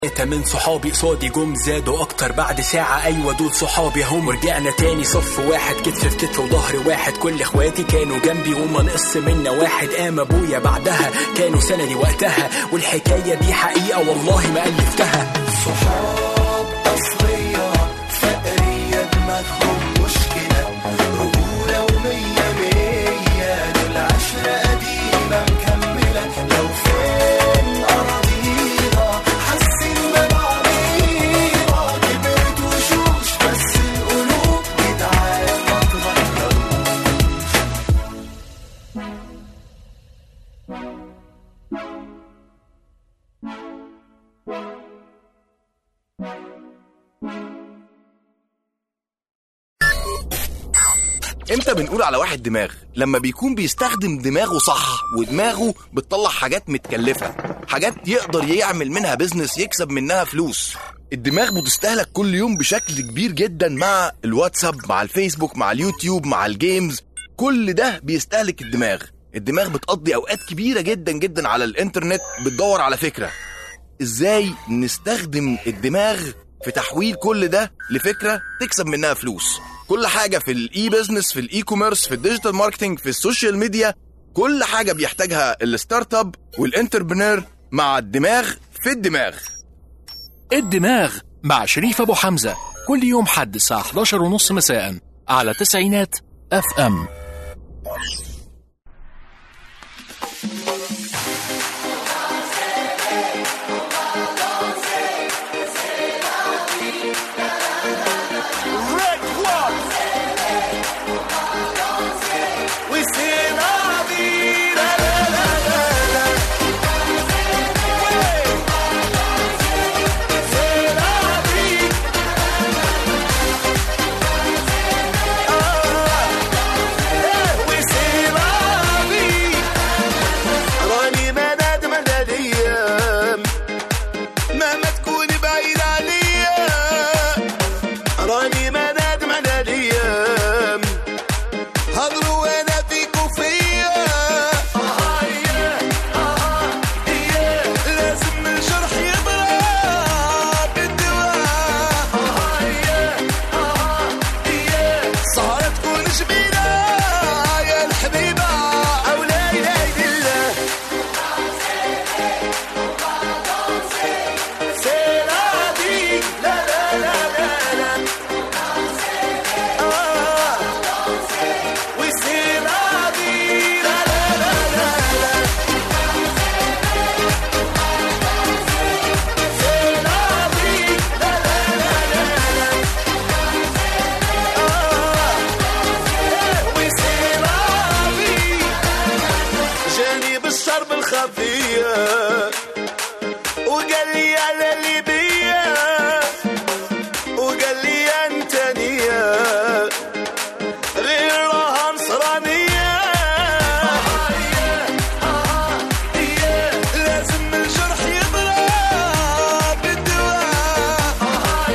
تلاتة من صحابي قصادي جم زادوا اكتر بعد ساعة ايوه دول صحابي هم رجعنا تاني صف واحد كتف في كتف وظهر واحد كل اخواتي كانوا جنبي وما نقص منا واحد قام ابويا بعدها كانوا سندي وقتها والحكاية دي حقيقة والله ما الفتها صحاب أصلية فقرية دماغهم مشكلة رجولة ومية مية دول عشرة قديمة مكملة لو فين أراضينا حاسين ببعضينا كبرت وشوش بس القلوب جدعان ما تغيروش امتى بنقول على واحد دماغ لما بيكون بيستخدم دماغه صح ودماغه بتطلع حاجات متكلفة حاجات يقدر يعمل منها بيزنس يكسب منها فلوس الدماغ بتستهلك كل يوم بشكل كبير جدا مع الواتساب مع الفيسبوك مع اليوتيوب مع الجيمز كل ده بيستهلك الدماغ الدماغ بتقضي اوقات كبيرة جدا جدا على الانترنت بتدور على فكرة ازاي نستخدم الدماغ في تحويل كل ده لفكره تكسب منها فلوس كل حاجه في الاي بزنس في الاي كوميرس في الديجيتال ماركتنج في السوشيال ميديا كل حاجه بيحتاجها الستارت اب والانتربرنور مع الدماغ في الدماغ الدماغ مع شريف أبو حمزة كل يوم حد الساعة 11 ونص مساء على تسعينات اف ام Red One وسيم عبيد لا لا لا لا لا وين سيم عبيد آه وسيم عبيد راني مدد مدد ايام مهما تكون بعيد عليا راني مدد مدد ايام هضروا وانا فيك وفيا آه يا آه يا لازم الجرح يضرب بالدواء آه يا آه يا سهرة تكون جميلة يا الحبيبة أو لا إله إلا الله C'est la vie, la la la la la. Ah, oui c'est la vie, la la la la la. C'est la vie, la la la la la. Ah, oui c'est la vie. جاني بالشرب الخفيه وقال لي على اللي بيا وقال لي انت نية غير راها نصرانية لازم الجرح يضرب بالدواء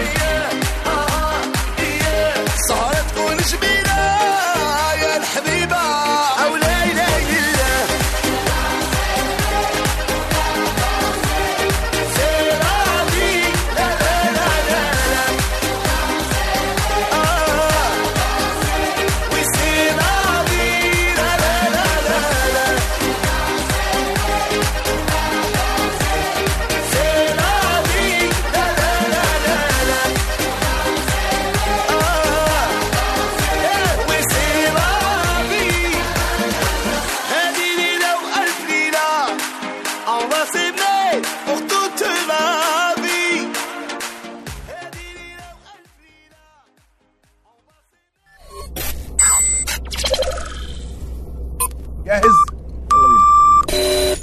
سهرة تكون جميلة يا الحبيبة أو لا إله إلا الله C'est la vie, la la la la la. Ah, oui c'est la vie, la la la la la. C'est la vie, la la la la la. Ah, oui c'est la vie. هذه ليلة وألف ليلة. On va s'aimer pour toute la vie. جاهز يلا بينا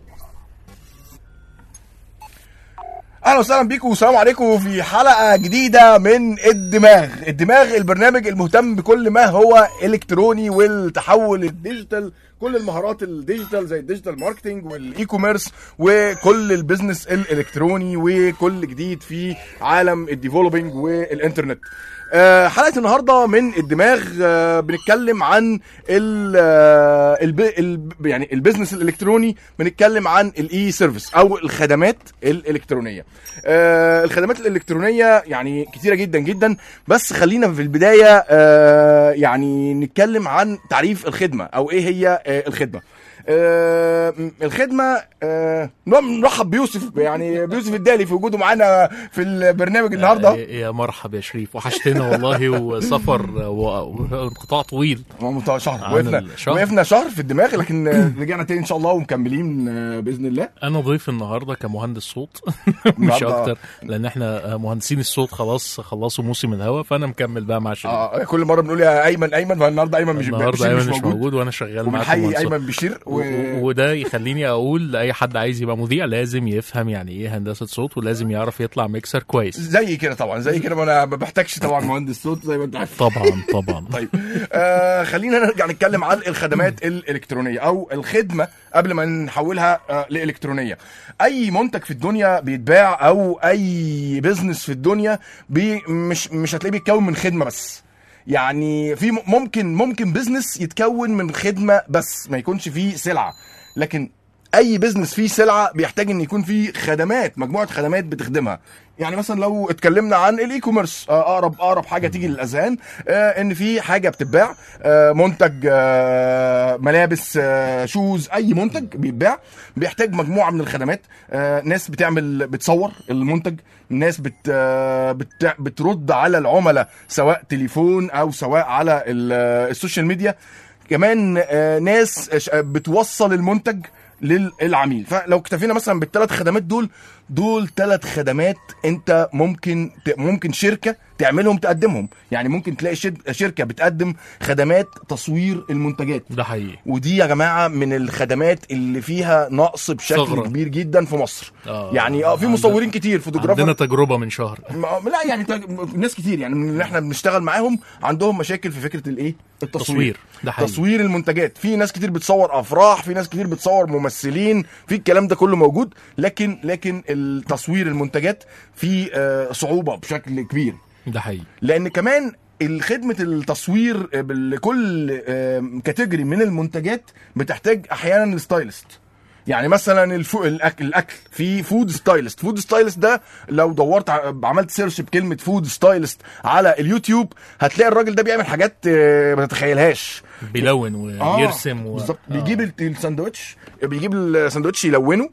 اهلا وسهلا بيكم والسلام عليكم في حلقه جديده من الدماغ الدماغ البرنامج المهتم بكل ما هو الكتروني والتحول الديجيتال كل المهارات الديجيتال زي الديجيتال ماركتنج والاي كوميرس وكل البيزنس الالكتروني وكل جديد في عالم الديفلوبينج والانترنت آه، حلقه النهارده من الدماغ آه، بنتكلم عن ال آه، الب ال يعني البيزنس الالكتروني بنتكلم عن الاي سيرفيس او الخدمات الالكترونيه آه، الخدمات الالكترونيه يعني كتيره جدا جدا بس خلينا في البدايه آه، يعني نتكلم عن تعريف الخدمه او ايه هي آه، الخدمه آه، م- الخدمه آه، نرحب بيوسف يعني بيوسف الدالي في وجوده معانا في البرنامج النهارده يا يا مرحبا يا شريف وحشتنا والله وسفر و- وانقطاع طويل ممتاز شهر عن وقفنا الشهر. وقفنا شهر في الدماغ لكن آه، رجعنا تاني ان شاء الله ومكملين آه، باذن الله انا ضيف النهارده كمهندس صوت مش النهاردة- اكتر لان احنا مهندسين الصوت خلاص خلصوا موسم الهوا فانا مكمل بقى مع شريف اه كل مره بنقول يا ايمن ايمن فالنهارده ايمن مش النهارده بشير ايمن مش موجود وانا شغال معاكم وبنحيي مهندس صوت. ايمن بشير و... و- و- وده يخليني اقول لاي حد عايز يبقى مذيع لازم يفهم يعني ايه هندسه صوت ولازم يعرف يطلع ميكسر كويس زي كده طبعا زي كده ما انا ما بحتاجش طبعا مهندس صوت زي ما انت عارف طبعا طبعا طيب آه خلينا نرجع نتكلم عن الخدمات الالكترونيه او الخدمه قبل ما نحولها آه لالكترونيه اي منتج في الدنيا بيتباع او اي بيزنس في الدنيا بي مش مش هتلاقيه بيتكون من خدمه بس يعني في م- ممكن ممكن بيزنس يتكون من خدمه بس ما يكونش فيه سلعه لكن اي بيزنس فيه سلعه بيحتاج ان يكون فيه خدمات مجموعه خدمات بتخدمها يعني مثلا لو اتكلمنا عن الاي كوميرس آه، اقرب اقرب حاجه تيجي للاذهان آه، ان في حاجه بتتباع آه، منتج آه، ملابس آه، شوز اي منتج بيتباع بيحتاج مجموعه من الخدمات آه، ناس بتعمل بتصور المنتج ناس بت آه، بت بترد على العملاء سواء تليفون او سواء على ال- آه، السوشيال ميديا كمان آه، ناس ش- آه، بتوصل المنتج للعميل فلو اكتفينا مثلا بالثلاث خدمات دول دول ثلاث خدمات انت ممكن ت- ممكن شركه تعملهم تقدمهم يعني ممكن تلاقي شر- شركه بتقدم خدمات تصوير المنتجات ده حقيقي ودي يا جماعه من الخدمات اللي فيها نقص بشكل ثغرة. كبير جدا في مصر آه، يعني اه في عندنا- مصورين كتير فوتوغرافر عندنا تجربه من شهر ما- لا يعني تج- ناس كتير يعني من اللي احنا بنشتغل معاهم عندهم مشاكل في فكره الايه التصوير تصوير، ده حقيقي. تصوير المنتجات في ناس كتير بتصور افراح في ناس كتير بتصور ممثلين في الكلام ده كله موجود لكن لكن التصوير المنتجات فيه آه، صعوبه بشكل كبير ده حقيقي لان كمان خدمة التصوير آه، لكل كاتيجوري من المنتجات بتحتاج احيانا الستايلست يعني مثلا الفو... الاكل الاكل في فود ستايلست فود ستايلست ده لو دورت ع- عملت سيرش بكلمه فود ستايلست على اليوتيوب هتلاقي الراجل ده بيعمل حاجات آه، ما تتخيلهاش بيلون آه، ويرسم و... بالظبط آه. بيجيب الت- الساندوتش بيجيب الساندوتش يلونه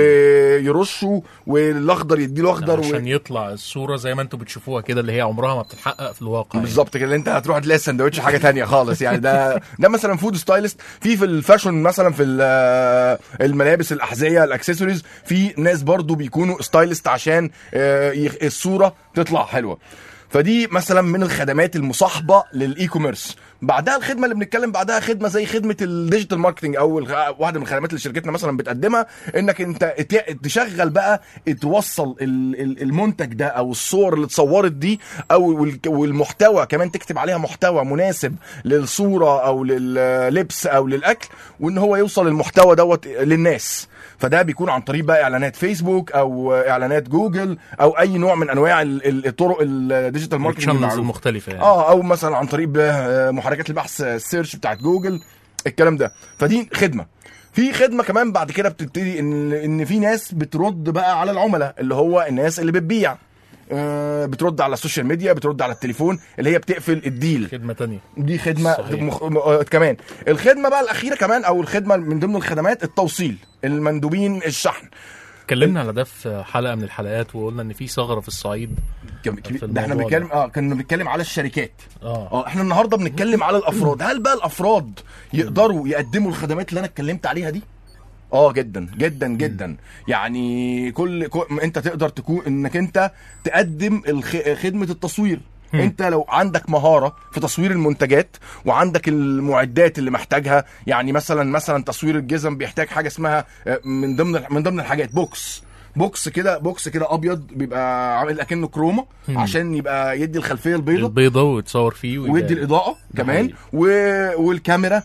ويرشه والاخضر يديله اخضر و... عشان يطلع الصوره زي ما انتم بتشوفوها كده اللي هي عمرها ما بتتحقق في الواقع يعني. بالظبط كده اللي انت هتروح تلاقي السندوتش حاجه تانية خالص يعني ده ده مثلا فود ستايلست في في الفاشن مثلا في ال- الملابس الاحذيه الاكسسوارز في ناس برضو بيكونوا ستايلست عشان آه، يخ- الصوره تطلع حلوه فدي مثلا من الخدمات المصاحبه للاي كوميرس بعدها الخدمه اللي بنتكلم بعدها خدمه زي خدمه الديجيتال ماركتنج او الخ- واحده من الخدمات اللي شركتنا مثلا بتقدمها انك انت ت- تشغل بقى توصل ال- ال- المنتج ده او الصور اللي اتصورت دي او وال- والمحتوى كمان تكتب عليها محتوى مناسب للصوره او لللبس او للاكل وان هو يوصل المحتوى دوت للناس فده بيكون عن طريق بقى اعلانات فيسبوك او اعلانات جوجل او اي نوع من انواع ال- ال- الطرق الديجيتال ماركتنج الشانلز المعروفة. المختلفه يعني اه او مثلا عن طريق ب- محركات البحث السيرش بتاعت جوجل الكلام ده فدي خدمه في خدمه كمان بعد كده بتبتدي ان ان في ناس بترد بقى على العملاء اللي هو الناس اللي بتبيع آه، بترد على السوشيال ميديا بترد على التليفون اللي هي بتقفل الديل خدمه تانية دي خدمه صحيح. مخ... م... آه، كمان الخدمه بقى الاخيره كمان او الخدمه من ضمن الخدمات التوصيل المندوبين الشحن اتكلمنا على ده في حلقه من الحلقات وقلنا ان في ثغره في الصعيد كم- في ده احنا الموضوع بنتكلم ده. اه كنا بنتكلم على الشركات اه اه احنا النهارده بنتكلم على الافراد هل بقى الافراد يقدروا يقدموا الخدمات اللي انا اتكلمت عليها دي اه جدا جدا جدا يعني كل, كل انت تقدر تكون انك انت تقدم الخ... خدمه التصوير انت لو عندك مهاره في تصوير المنتجات وعندك المعدات اللي محتاجها يعني مثلا مثلا تصوير الجزم بيحتاج حاجه اسمها آه، من ضمن من ضمن الحاجات بوكس بوكس كده بوكس كده ابيض بيبقى عامل اكنه كروما عشان يبقى يدي الخلفيه البيضاء البيضه وتصور فيه ويبقى- ويدي الاضاءه كمان حقيقي. و... والكاميرا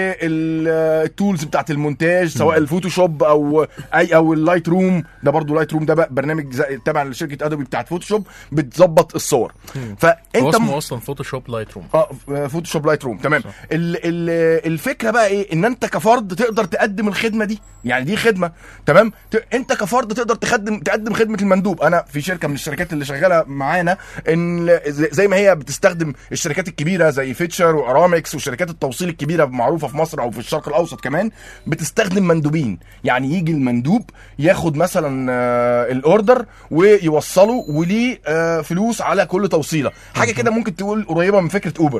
والتولز بتاعت المونتاج سواء الفوتوشوب او اي او اللايت روم ده برضو لايت روم ده بقى برنامج زي- تبع لشركه ادوبي بتاعت فوتوشوب بتظبط الصور هو فانت اسمه اصلا فوتوشوب لايت روم اه فوتوشوب لايت روم تمام ال ال الفكره بقى ايه ان انت كفرد تقدر تقدم الخدمه دي يعني دي خدمه تمام ت... انت كفرد تقدر تقدم تقدم خدمه المندوب انا في شركه من الشركات اللي شغاله معانا ان زي زي ما هي بتستخدم الشركات الكبيره زي فيتشر وارامكس وشركات التوصيل الكبيره معروفه في مصر او في الشرق الاوسط كمان بتستخدم مندوبين يعني يجي المندوب ياخد مثلا آه، الاوردر ويوصله وليه آه، فلوس على كل توصيله حاجه كده ممكن تقول قريبه من فكره اوبر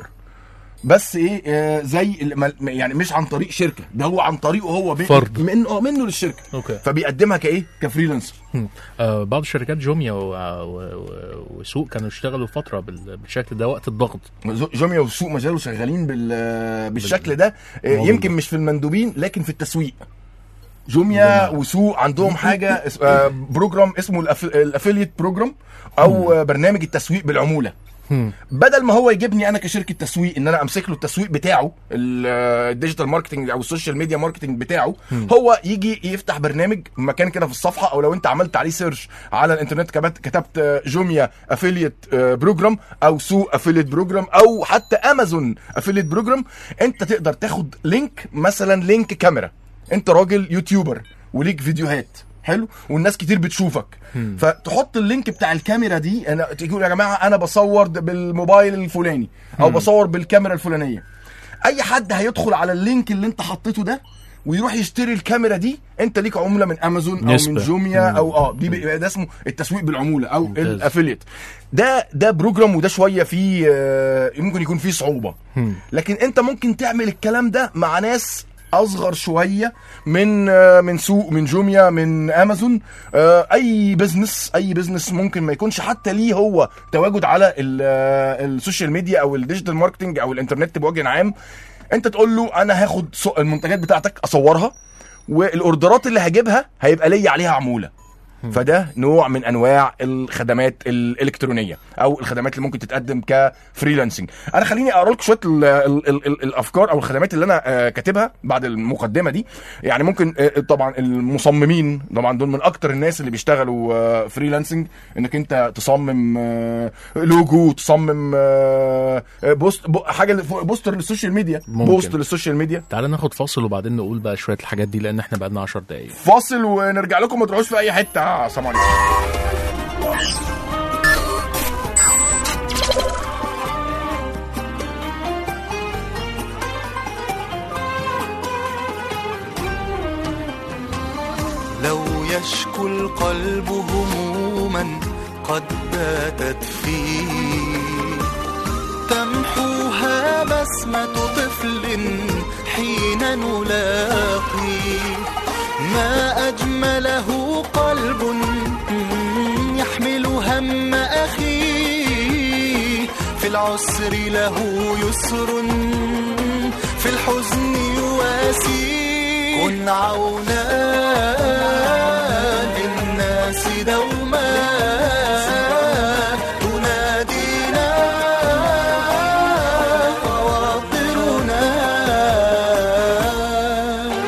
بس ايه آه زي ال- ما- يعني مش عن طريق شركه ده هو عن طريقه هو بي- فرد. من اه منه للشركه أوكي. فبيقدمها كايه كفريلانسر مم. آه بعض شركات جوميا و- و- و- وسوق كانوا اشتغلوا فتره بال- بالشكل ده وقت الضغط ز- جوميا والسوق ما زالوا شغالين بال بالشكل ده آه، الموضوع يمكن ده. مش في المندوبين لكن في التسويق جوميا وسوق عندهم حاجه اس- آه، بروجرام اسمه الافيليت بروجرام او آه، برنامج التسويق بالعموله بدل ما هو يجيبني انا كشركه تسويق ان انا امسك له التسويق بتاعه ال- آه، الديجيتال ماركتنج او السوشيال ميديا ماركتنج بتاعه هو يجي يفتح برنامج مكان كده في الصفحه او لو انت عملت عليه سيرش على الانترنت كتبت كتبت آه، جوميا افيليت بروجرام او سوق افيليت بروجرام او حتى امازون افيليت بروجرام انت تقدر تاخد لينك مثلا لينك كاميرا انت راجل يوتيوبر وليك فيديوهات حلو والناس كتير بتشوفك فتحط اللينك بتاع الكاميرا دي انا تقول يا جماعه انا بصور د- بالموبايل الفلاني او بصور بالكاميرا الفلانيه اي حد هيدخل على اللينك اللي انت حطيته ده ويروح يشتري الكاميرا دي انت ليك عمله من امازون او من نسبة. جوميا مم. او اه دي بيبقى ده اسمه التسويق بالعموله او ممتاز. الافيليت ده ده بروجرام وده شويه فيه آه، ممكن يكون فيه صعوبه لكن انت ممكن تعمل الكلام ده مع ناس اصغر شويه من آه، من سوق من جوميا من امازون آه، اي بزنس اي بزنس ممكن ما يكونش حتى ليه هو تواجد على ال- آه، السوشيال ميديا او الديجيتال ماركتنج او الانترنت بوجه عام انت تقول له انا هاخد سو- المنتجات بتاعتك اصورها والاوردرات اللي هجيبها هيبقى ليا عليها عموله فده نوع من انواع الخدمات الالكترونيه او الخدمات اللي ممكن تتقدم كفريلانسنج انا خليني اقرا لكم شويه ال ال ال ال الافكار او الخدمات اللي انا آه، كاتبها بعد المقدمه دي يعني ممكن آه، طبعا المصممين طبعا دول من اكتر الناس اللي بيشتغلوا آه، فريلانسنج انك انت تصمم آه، لوجو تصمم آه، بوست بو- حاجه بوستر للسوشيال ميديا ممكن. بوست للسوشيال ميديا تعال ناخد فاصل وبعدين نقول بقى شويه الحاجات دي لان احنا بقالنا 10 دقايق فاصل ونرجع لكم ما تروحوش في اي حته سلام عليكم لو يشكو القلب هموما قد باتت فيه تمحوها بسمة طفل حين نلاقي ما أجمله قلب يحمل هم أخيه في العسر له يسر في الحزن يواسي كن عونا للناس دوما تنادينا خواطرنا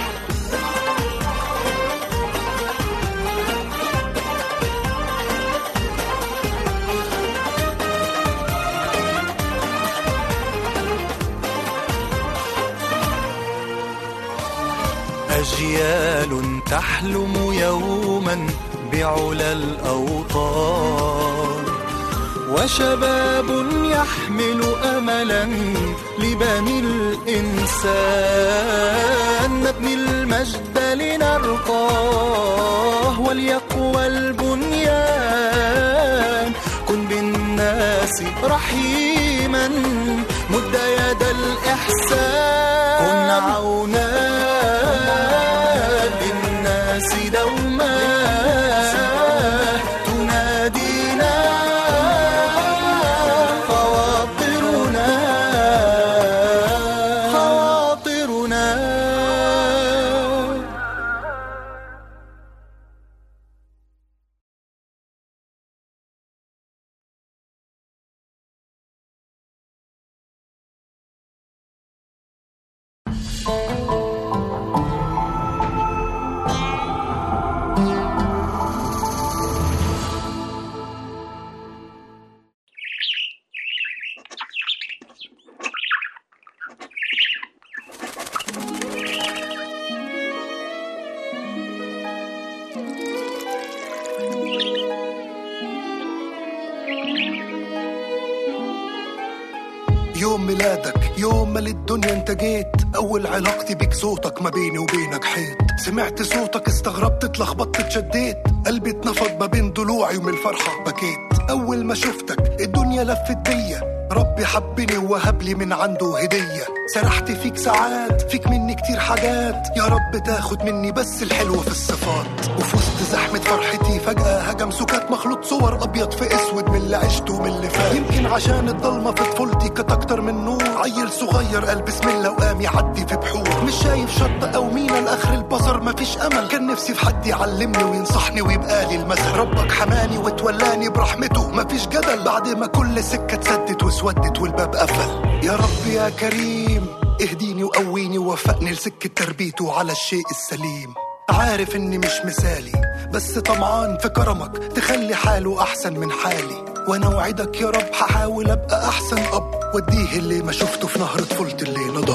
أجيال تحلم يوما بعلى الأوطان وشباب يحمل أملا لبني الإنسان نبني المجد لنرقاه وليقوى البنيان كن بالناس رحيما مد يد الإحسان كن عونا للناس دوما تنادينا خواطرنا خواطرنا يوم ميلادك يوم ما للدنيا انت جيت اول علاقتي بيك صوتك ما بيني وبينك حيط سمعت صوتك استغربت اتلخبطت اتشديت قلبي اتنفض ما بين ضلوعي ومن الفرحة بكيت اول ما شفتك الدنيا لفت بيا ربي حبني ووهب لي من عنده هدية سرحت فيك ساعات فيك مني كتير حاجات يا رب تاخد مني بس الحلو في الصفات وفي وسط زحمة فرحتي فجأة هجم سكات مخلوط صور أبيض في أسود من اللي عشته ومن اللي فات يمكن عشان الضلمة في طفولتي كانت أكتر من نور عيل صغير قال بسم الله وقام يعدي في بحور مش شايف شط أو مينا لآخر البصر مفيش أمل كان نفسي في حد يعلمني وينصحني ويبقى لي المثل ربك حماني وتولاني برحمته مفيش جدل بعد ما كل سكة اتسدت واسودت والباب قفل يا رب يا كريم اهديني وقويني ووفقني لسكة تربيته على الشيء السليم عارف اني مش مثالي بس طمعان في كرمك تخلي حاله احسن من حالي وانا اوعدك يا رب هحاول ابقى احسن اب واديه اللي ما شفته في نهر طفولتي اللي نضب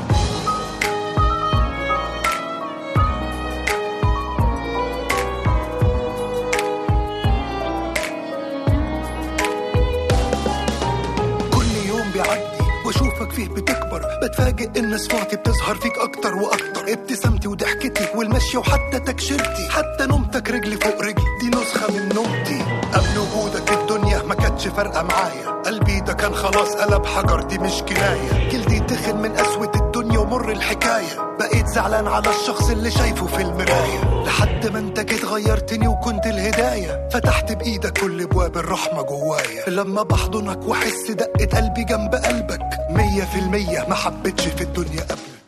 كل يوم بيعدي واشوفك فيه بتكبر بتفاجئ ان صفاتي بتظهر فيك اكتر واكتر ابتسامتي وضحكتي والمشي وحتى تكشيرتي حتى نومتك رجلي فوق رجلي دي نسخه من نومتي قبل وجودك الدنيا ما كانتش فارقه معايا قلبي ده كان خلاص قلب حجر دي مش كنايه جلدي تخن من قسوه الدنيا ومر الحكايه بقيت زعلان على الشخص اللي شايفه في المرايه لحد ما انت جيت غيرتني وكنت الهدايه فتحت بايدك كل ابواب الرحمه جوايا لما بحضنك واحس دقه قلبي جنب قلبك مية في المية ما حبيتش في الدنيا قبلك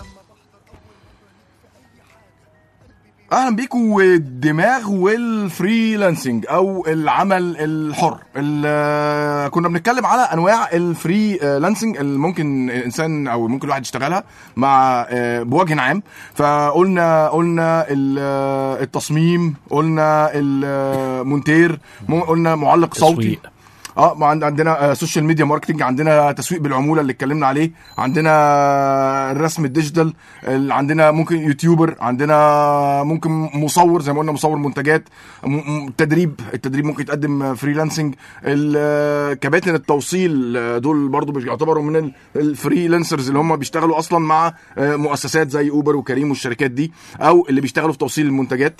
اهلا بيكم والدماغ والفريلانسنج او العمل الحر ال- كنا بنتكلم على انواع الفريلانسنج اللي ممكن الانسان او ممكن الواحد يشتغلها مع آه، بوجه عام فقلنا قلنا ال- التصميم قلنا المونتير مو- قلنا معلق صوتي تسويق. اه ما عند- عندنا سوشيال ميديا ماركتنج عندنا تسويق بالعموله اللي اتكلمنا عليه عندنا الرسم الديجيتال ال- عندنا ممكن يوتيوبر عندنا ممكن مصور زي ما قلنا مصور منتجات م- م- تدريب التدريب ممكن يتقدم فريلانسنج ال- كباتن التوصيل آه، دول برضو بيعتبروا من ال- الفريلانسرز اللي هم بيشتغلوا اصلا مع آه، مؤسسات زي اوبر وكريم والشركات دي او اللي بيشتغلوا في توصيل المنتجات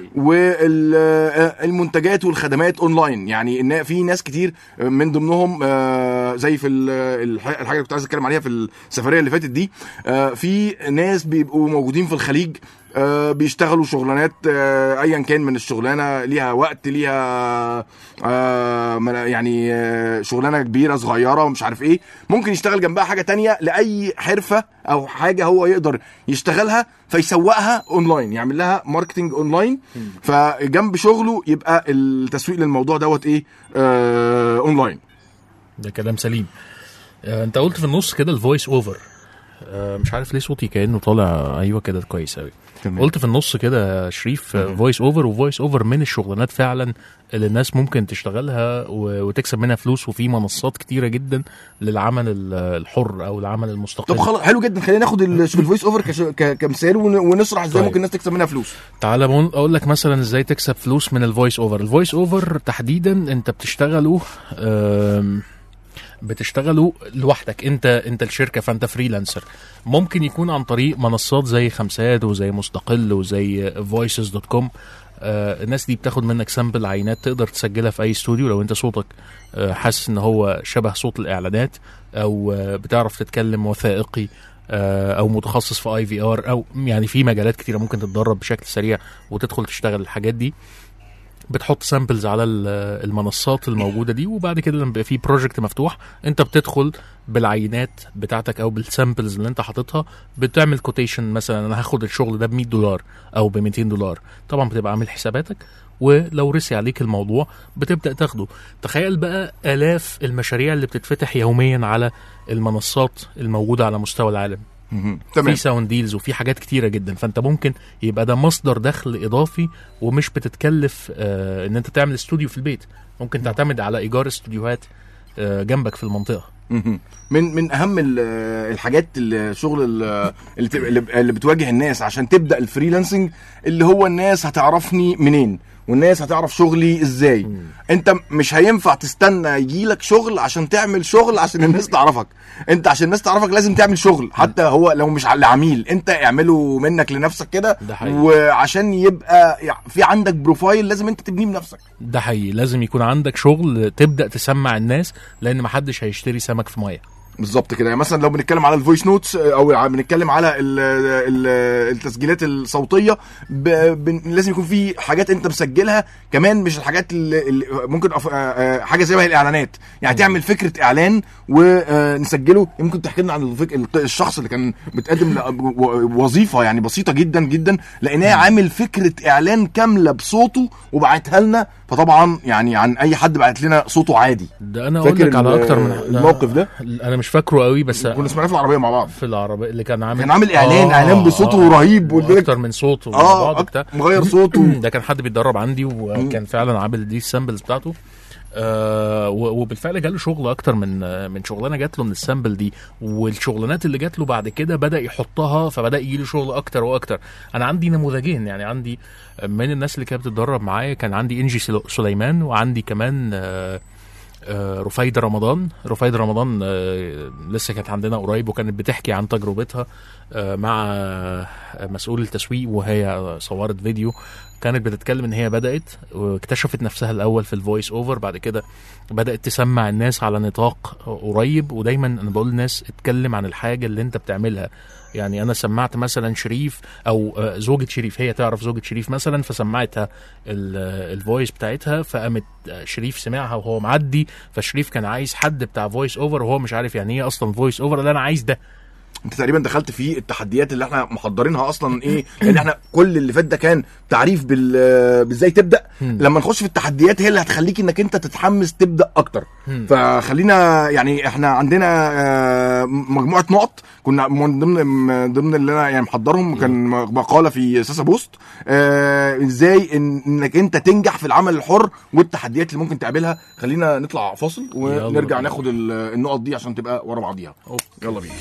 والمنتجات والخدمات اونلاين يعني ان في ناس كتير من ضمنهم آه، زي في ال- الح- الحاجه اللي كنت عايز اتكلم عليها في السفريه اللي فاتت دي آه، في ناس بيبقوا موجودين في الخليج آه، بيشتغلوا شغلانات آه، ايا كان من الشغلانه ليها وقت ليها آه، من- يعني آه، شغلانه كبيره صغيره ومش عارف ايه ممكن يشتغل جنبها حاجه تانية لاي حرفه او حاجه هو يقدر يشتغلها فيسوقها اونلاين يعمل لها ماركتنج اونلاين فجنب شغله يبقى التسويق للموضوع دوت ايه آه اونلاين ده كلام سليم آه، انت قلت في النص كده الفويس اوفر مش عارف ليه صوتي كانه طالع ايوه كده كويس قوي تمام. قلت في النص كده يا شريف فويس اوفر وفويس اوفر من الشغلانات فعلا اللي الناس ممكن تشتغلها و- وتكسب منها فلوس وفي منصات كتيره جدا للعمل ال- الحر او العمل المستقل طب خلاص حلو جدا خلينا ناخد ال- الفويس اوفر كش- ك- كمثال ون- ونشرح ازاي طيب. ممكن الناس تكسب منها فلوس تعالى بقول- اقول لك مثلا ازاي تكسب فلوس من الفويس اوفر الفويس اوفر تحديدا انت بتشتغله آم، بتشتغله لوحدك انت انت الشركه فانت فريلانسر ممكن يكون عن طريق منصات زي خمسات وزي مستقل وزي فويسز دوت كوم الناس دي بتاخد منك سامبل عينات تقدر تسجلها في اي استوديو لو انت صوتك آه، حاسس ان هو شبه صوت الاعلانات او آه، بتعرف تتكلم وثائقي آه، او متخصص في اي في ار او يعني في مجالات كتيره ممكن تتدرب بشكل سريع وتدخل تشتغل الحاجات دي بتحط سامبلز على ال- المنصات الموجوده دي وبعد كده لما بيبقى في بروجكت مفتوح انت بتدخل بالعينات بتاعتك او بالسامبلز اللي انت حاططها بتعمل كوتيشن مثلا انا هاخد الشغل ده ب 100 دولار او ب 200 دولار طبعا بتبقى عامل حساباتك ولو رسي عليك الموضوع بتبدا تاخده تخيل بقى الاف المشاريع اللي بتتفتح يوميا على المنصات الموجوده على مستوى العالم تمام في ساوند ديلز وفي حاجات كتيره جدا فانت ممكن يبقى ده مصدر دخل اضافي ومش بتتكلف آه ان انت تعمل استوديو في البيت ممكن تعتمد على ايجار استوديوهات آه جنبك في المنطقه مهم. من من اهم ال- الحاجات الشغل ال- اللي تبقى- اللي اللي بتواجه الناس عشان تبدا الفريلانسنج اللي هو الناس هتعرفني منين والناس هتعرف شغلي ازاي انت مش هينفع تستنى يجيلك شغل عشان تعمل شغل عشان الناس تعرفك انت عشان الناس تعرفك لازم تعمل شغل حتى هو لو مش على عميل انت اعمله منك لنفسك كده ده حقيقي. وعشان يبقى يع- في عندك بروفايل لازم انت تبنيه بنفسك ده حقيقي لازم يكون عندك شغل تبدا تسمع الناس لان محدش هيشتري سمك في ميه بالظبط كده يعني مثلا لو بنتكلم على الفويس نوتس او ع- بنتكلم على ال ال التسجيلات الصوتيه ب ب لازم يكون في حاجات انت مسجلها كمان مش الحاجات اللي اللي ممكن أف- آه، آه، حاجه زي الاعلانات يعني تعمل فكره اعلان ونسجله ممكن تحكي لنا عن الفك... الق- الشخص اللي كان بتقدم ل- و- وظيفه يعني بسيطه جدا جدا لقيناه عامل فكره اعلان كامله بصوته وبعتها لنا فطبعا يعني عن اي حد بعت لنا صوته عادي ده انا اقول فاكر لك على ال- اكتر من الموقف ده؟ انا مش فاكره قوي بس كنا سمعناه في العربيه مع بعض في العربيه اللي كان عامل كان عامل إعلان- إعلان بصوته رهيب، قلت لك- اكتر من صوته مع اه بعض أك- وبتاع. مغير صوته ده كان حد بيتدرب عندي وكان فعلا عامل دي السامبلز بتاعته آه و- وبالفعل جاله شغل اكتر من آه، من شغلانه جات له من السامبل دي والشغلانات اللي جات له بعد كده بدا يحطها فبدا يجي له شغل اكتر واكتر انا عندي نموذجين يعني عندي من الناس اللي كانت بتتدرب معايا كان عندي انجي سلو- سليمان وعندي كمان آه آه، رفايدة رمضان رفايدة رمضان آه، لسه كانت عندنا قريب وكانت بتحكي عن تجربتها آه، مع آه، مسؤول التسويق وهي صورت فيديو كانت بتتكلم ان هي بدات واكتشفت نفسها الاول في الفويس اوفر بعد كده بدات تسمع الناس على نطاق قريب ودايما انا بقول للناس اتكلم عن الحاجه اللي انت بتعملها يعني انا سمعت مثلا شريف او آه، زوجة شريف هي تعرف زوجة شريف مثلا فسمعتها ال- الفويس بتاعتها فقامت آه، شريف سمعها وهو معدي فشريف كان عايز حد بتاع فويس اوفر وهو مش عارف يعني ايه اصلا فويس اوفر اللي انا عايز ده انت تقريبا دخلت في التحديات اللي احنا محضرينها اصلا ايه لان احنا كل اللي فات ده كان تعريف بال بازاي تبدا لما نخش في التحديات هي اللي هتخليك انك انت تتحمس تبدا اكتر فخلينا يعني احنا عندنا آه، مجموعه نقط كنا من ضمن من ضمن اللي انا يعني محضرهم كان مقاله في ساسا بوست آه، ازاي إن- انك انت تنجح في العمل الحر والتحديات اللي ممكن تقابلها خلينا نطلع فاصل ونرجع بينا. ناخد ال- النقط دي عشان تبقى ورا بعضيها أوكي. يلا بينا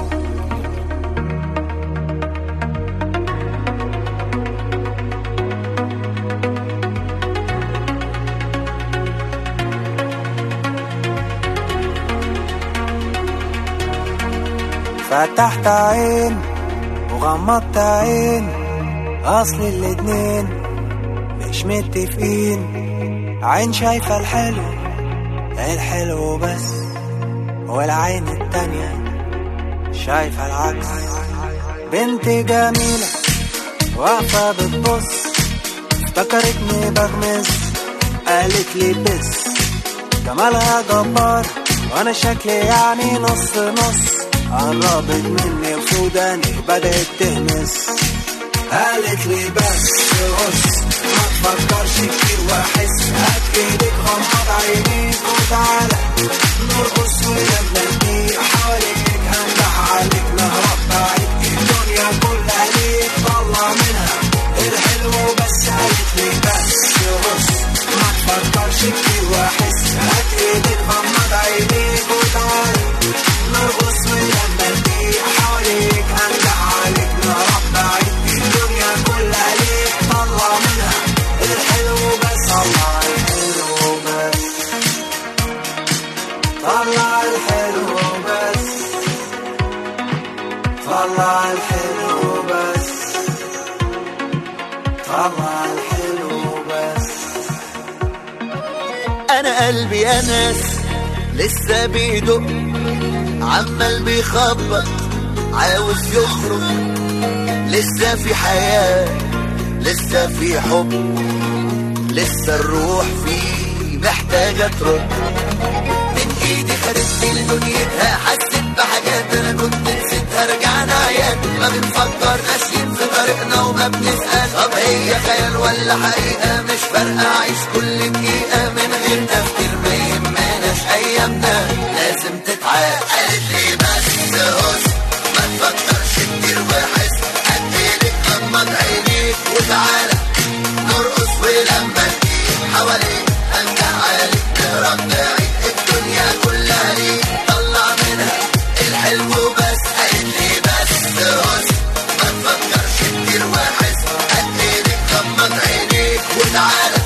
فتحت عين وغمضت عين اصل الاتنين مش متفقين عين شايفة الحلو الحلو بس والعين التانية شايفة العكس بنت جميلة واقفة بتبص افتكرتني بغمز قالت لي بس جمالها جبار وانا شكلي يعني نص نص قربت مني وسوداني بدأت تهمس قالت لي بس بص ما تفكرش كتير واحس هات ايدك غمض عينيك وتعالى نرقص ونبني حواليك هندح عليك نهرب بعيد الدنيا كلها ليك طلع منها الحلو بس قالت لي بس بص ما تفكرش كتير واحس هات ايدك غمض عينيك وتعالى نرقص ونبني حواليك هندح عليك نهرب بعيد الدنيا كلها ليك طلع منها الحلو بس طلع الحلو بس طلع الحلو بس طلع الحلو بس طلع الحلو بس انا قلبي يا ناس لسه بيدق عمال بيخبط عاوز يخرج لسه في حياة لسه في حب لسه الروح فيه محتاجة ترد من ايدي خدتني لدنيتها حسيت بحاجات انا كنت نسيتها رجعنا عيال ما بنفكر ماشيين في طريقنا وما بنسأل طب هي خيال ولا حقيقة مش فارقة عيش كل دقيقة من غير تفكير ما يهمناش ايامنا لازم تتعاد قالت لي بس هس ما تفكرش كتير وحس قد ايدك غمض عينيك وتعالى نرقص ولما تجيب حواليك انجح عليك نهرب بعيد الدنيا كلها ليك طلع منها الحلو بس قالت لي بس هس ما تفكرش كتير وحس قد ايدك غمض عينيك وتعالى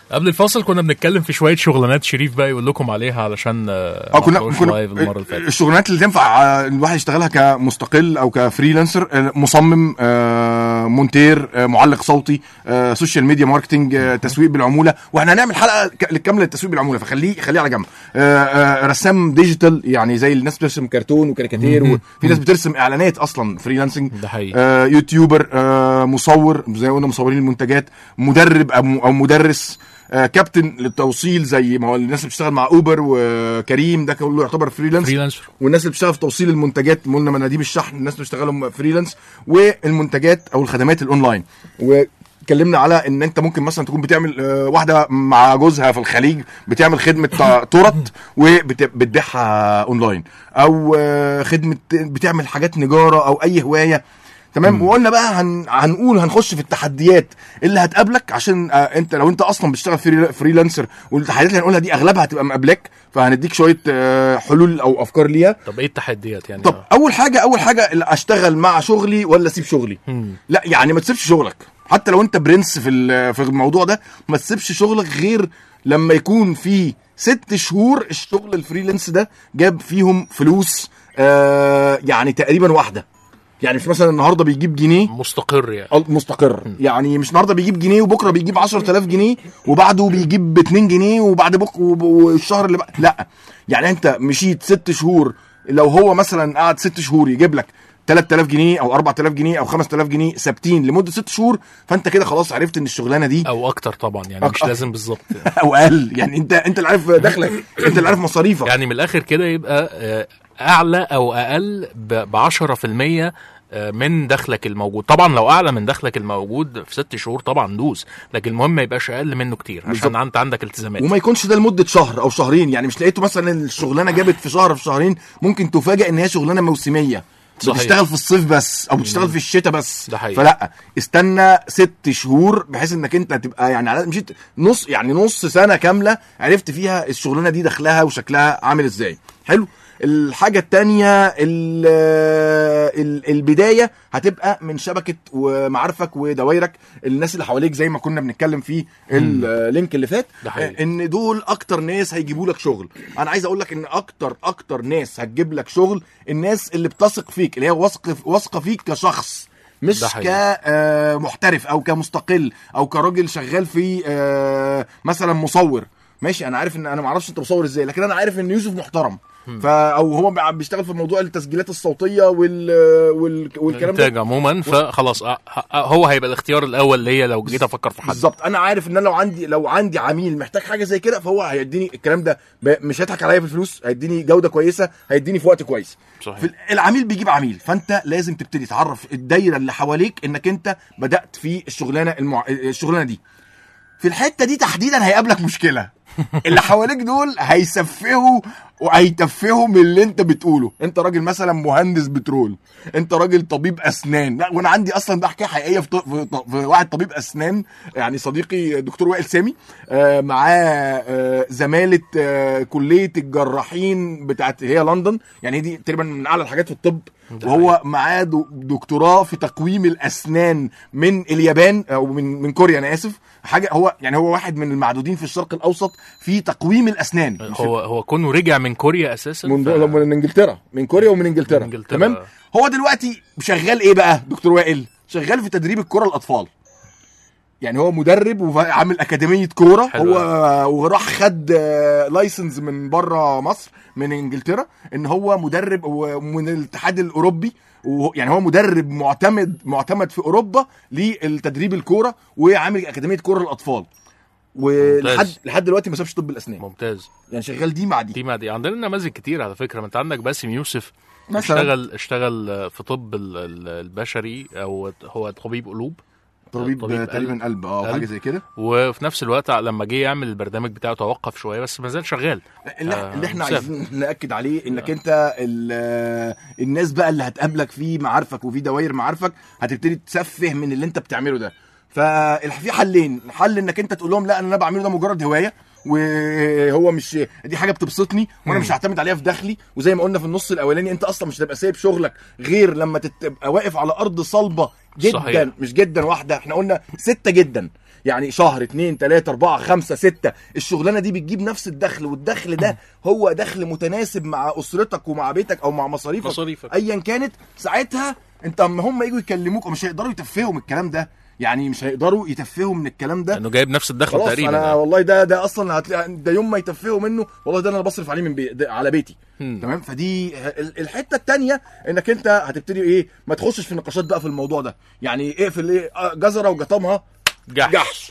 قبل الفاصل كنا بنتكلم في شويه شغلانات شريف بقى يقول لكم عليها علشان اه كنا ما كنا لايف المره اللي فاتت الشغلانات اللي تنفع آه، الواحد يشتغلها كمستقل او كفريلانسر آه، مصمم آه، مونتير آه، معلق صوتي آه، سوشيال ميديا ماركتنج آه، تسويق بالعموله واحنا هنعمل حلقه ك- كامله للتسويق بالعموله فخليه خليه على جنب آه، آه، رسام ديجيتال يعني زي الناس بترسم كرتون وكاريكاتير وفي ناس بترسم اعلانات اصلا فريلانسنج ده حقيقي. آه، يوتيوبر آه، مصور زي ما قلنا مصورين المنتجات مدرب او او مدرس آه، كابتن للتوصيل زي ما هو الناس اللي بتشتغل مع اوبر وكريم ده كله يعتبر فريلانس فريلانسر والناس اللي بتشتغل في توصيل المنتجات قلنا مناديب الشحن الناس اللي بيشتغلوا فريلانس والمنتجات او الخدمات الاونلاين واتكلمنا على ان انت ممكن مثلا تكون بتعمل آه، واحده مع جوزها في الخليج بتعمل خدمه ت- تورت وبتبيعها اونلاين او آه، خدمه بتعمل حاجات نجاره او اي هوايه تمام وقلنا بقى هن... هنقول هنخش في التحديات اللي هتقابلك عشان آه انت لو انت اصلا بتشتغل فري... فريلانسر والتحديات اللي هنقولها دي اغلبها هتبقى مقابلاك فهنديك شويه آه حلول او افكار ليها طب ايه التحديات يعني طب اول حاجه اول حاجه اللي اشتغل مع شغلي ولا اسيب شغلي لا يعني ما تسيبش شغلك حتى لو انت برنس في ال- في الموضوع ده ما تسيبش شغلك غير لما يكون في ست شهور الشغل الفريلانس ده جاب فيهم فلوس آه يعني تقريبا واحده يعني مش مثلا النهارده بيجيب جنيه مستقر يعني مستقر يعني مش النهارده بيجيب جنيه وبكره بيجيب 10000 جنيه وبعده بيجيب ب 2 جنيه وبعد بكره والشهر اللي بقى لا يعني انت مشيت ست شهور لو هو مثلا قعد ست شهور يجيب لك 3000 جنيه او 4000 جنيه او 5000 جنيه ثابتين لمده ست شهور فانت كده خلاص عرفت ان الشغلانه دي او اكتر طبعا يعني مش أك- لازم بالظبط او اقل يعني انت انت اللي عارف دخلك انت اللي عارف مصاريفك يعني من الاخر كده يبقى آه، اعلى او اقل ب 10% آه، من دخلك الموجود طبعا لو اعلى من دخلك الموجود في ست شهور طبعا دوس لكن المهم ما يبقاش اقل منه كتير عشان بالظبط. انت عندك التزامات وما يكونش ده لمده شهر او شهرين يعني مش لقيته مثلا الشغلانه جابت في شهر في شهرين ممكن تفاجئ ان هي شغلانه موسميه صحيح. بتشتغل في الصيف بس او بتشتغل في الشتاء بس ده حقيقي. فلا استنى ست شهور بحيث انك انت تبقى يعني على مشيت نص يعني نص سنه كامله عرفت فيها الشغلانه دي دخلها وشكلها عامل ازاي حلو الحاجة التانية ال- ال- البداية هتبقى من شبكة ومعارفك ودوائرك الناس اللي حواليك زي ما كنا بنتكلم في اللينك اللي فات ده حقيقي. ان دول اكتر ناس هيجيبوا لك شغل انا عايز اقول لك ان اكتر اكتر ناس هتجيب لك شغل الناس اللي بتثق فيك اللي هي واثقه واثقه فيك كشخص مش ده حقيقي. كمحترف او كمستقل او كراجل شغال في آه، مثلا مصور ماشي انا عارف ان انا ما اعرفش انت مصور ازاي لكن انا عارف ان يوسف محترم فا او هو بع- بيشتغل في موضوع التسجيلات الصوتيه وال وال والكلام ده الانتاج عموما فخلاص آه، آه، هو هيبقى الاختيار الاول ليا لو جيت افكر في حد بالظبط انا عارف ان انا لو عندي لو عندي عميل محتاج حاجه زي كده فهو هيديني الكلام ده ب- مش هيضحك عليا في الفلوس هيديني جوده كويسه هيديني في وقت كويس صحيح. في ال- العميل بيجيب عميل فانت لازم تبتدي تعرف الدايره اللي حواليك انك انت بدات في الشغلانه المع... الشغلانه دي في الحته دي تحديدا هيقابلك مشكله اللي حواليك دول هيسفهوا وهيتفهوا من اللي انت بتقوله انت راجل مثلا مهندس بترول انت راجل طبيب اسنان لا وانا عندي اصلا ده حكايه حقيقيه في, ط- في, ط- في واحد طبيب اسنان يعني صديقي دكتور وائل سامي آه معاه آه زماله آه كليه الجراحين بتاعت هي لندن يعني دي تقريبا من اعلى الحاجات في الطب وهو معاه دو- دكتوراه في تقويم الاسنان من اليابان او من من كوريا انا اسف حاجه هو يعني هو واحد من المعدودين في الشرق الاوسط في تقويم الاسنان هو هو كونه رجع من كوريا اساسا من, ف- من انجلترا من كوريا ومن انجلترا من إنجلترا. تمام هو دلوقتي شغال ايه بقى دكتور وائل شغال في تدريب الكره الاطفال يعني هو مدرب وعامل اكاديميه كوره حلو هو وراح خد لايسنس من بره مصر من انجلترا ان هو مدرب ومن الاتحاد الاوروبي وهو- يعني هو مدرب معتمد معتمد في اوروبا للتدريب الكوره وعامل اكاديميه كوره للاطفال ولحد ممتاز. لحد دلوقتي ما سابش طب الاسنان ممتاز يعني شغال دي مع دي دي ما دي عندنا نماذج كتير على فكره ما انت عندك باسم يوسف مثلاً. اشتغل اشتغل في طب ال- ال- البشري او هو طبيب قلوب طبيب, طبيب تقريبا قلب اه قلب. حاجه زي كده وفي نفس الوقت لما جه يعمل البرنامج بتاعه توقف شويه بس ما زال شغال اللي, آه، اللي احنا مسافر. عايزين ناكد عليه انك انت ال- الناس بقى اللي هتقابلك في معارفك وفي دوائر معارفك هتبتدي تسفه من اللي انت بتعمله ده ففي حلين حل انك انت تقول لهم لا انا اللي بعمله ده مجرد هوايه وهو مش دي حاجه بتبسطني وانا مش هعتمد عليها في دخلي وزي ما قلنا في النص الاولاني انت اصلا مش هتبقى سايب شغلك غير لما تبقى واقف على ارض صلبه جدا صحيح. مش جدا واحده احنا قلنا سته جدا يعني شهر اتنين تلاته اربعه خمسه سته الشغلانه دي بتجيب نفس الدخل والدخل ده هو دخل متناسب مع اسرتك ومع بيتك او مع مصاريفك مصاريفك. ايا كانت ساعتها انت اما هم يجوا يكلموك مش هيقدروا يتفهوا من الكلام ده يعني مش هيقدروا يتفهوا من الكلام ده لانه جايب نفس الدخل خلاص تقريبا انا يعني. والله ده ده اصلا هتلاقي ده يوم ما يتفهوا منه والله ده انا بصرف عليه من بي ده على بيتي مم. تمام فدي ال- الحته الثانيه انك انت هتبتدي ايه ما تخشش في نقاشات بقى في الموضوع ده يعني اقفل ايه آه، جزره وجطمها جحش. جحش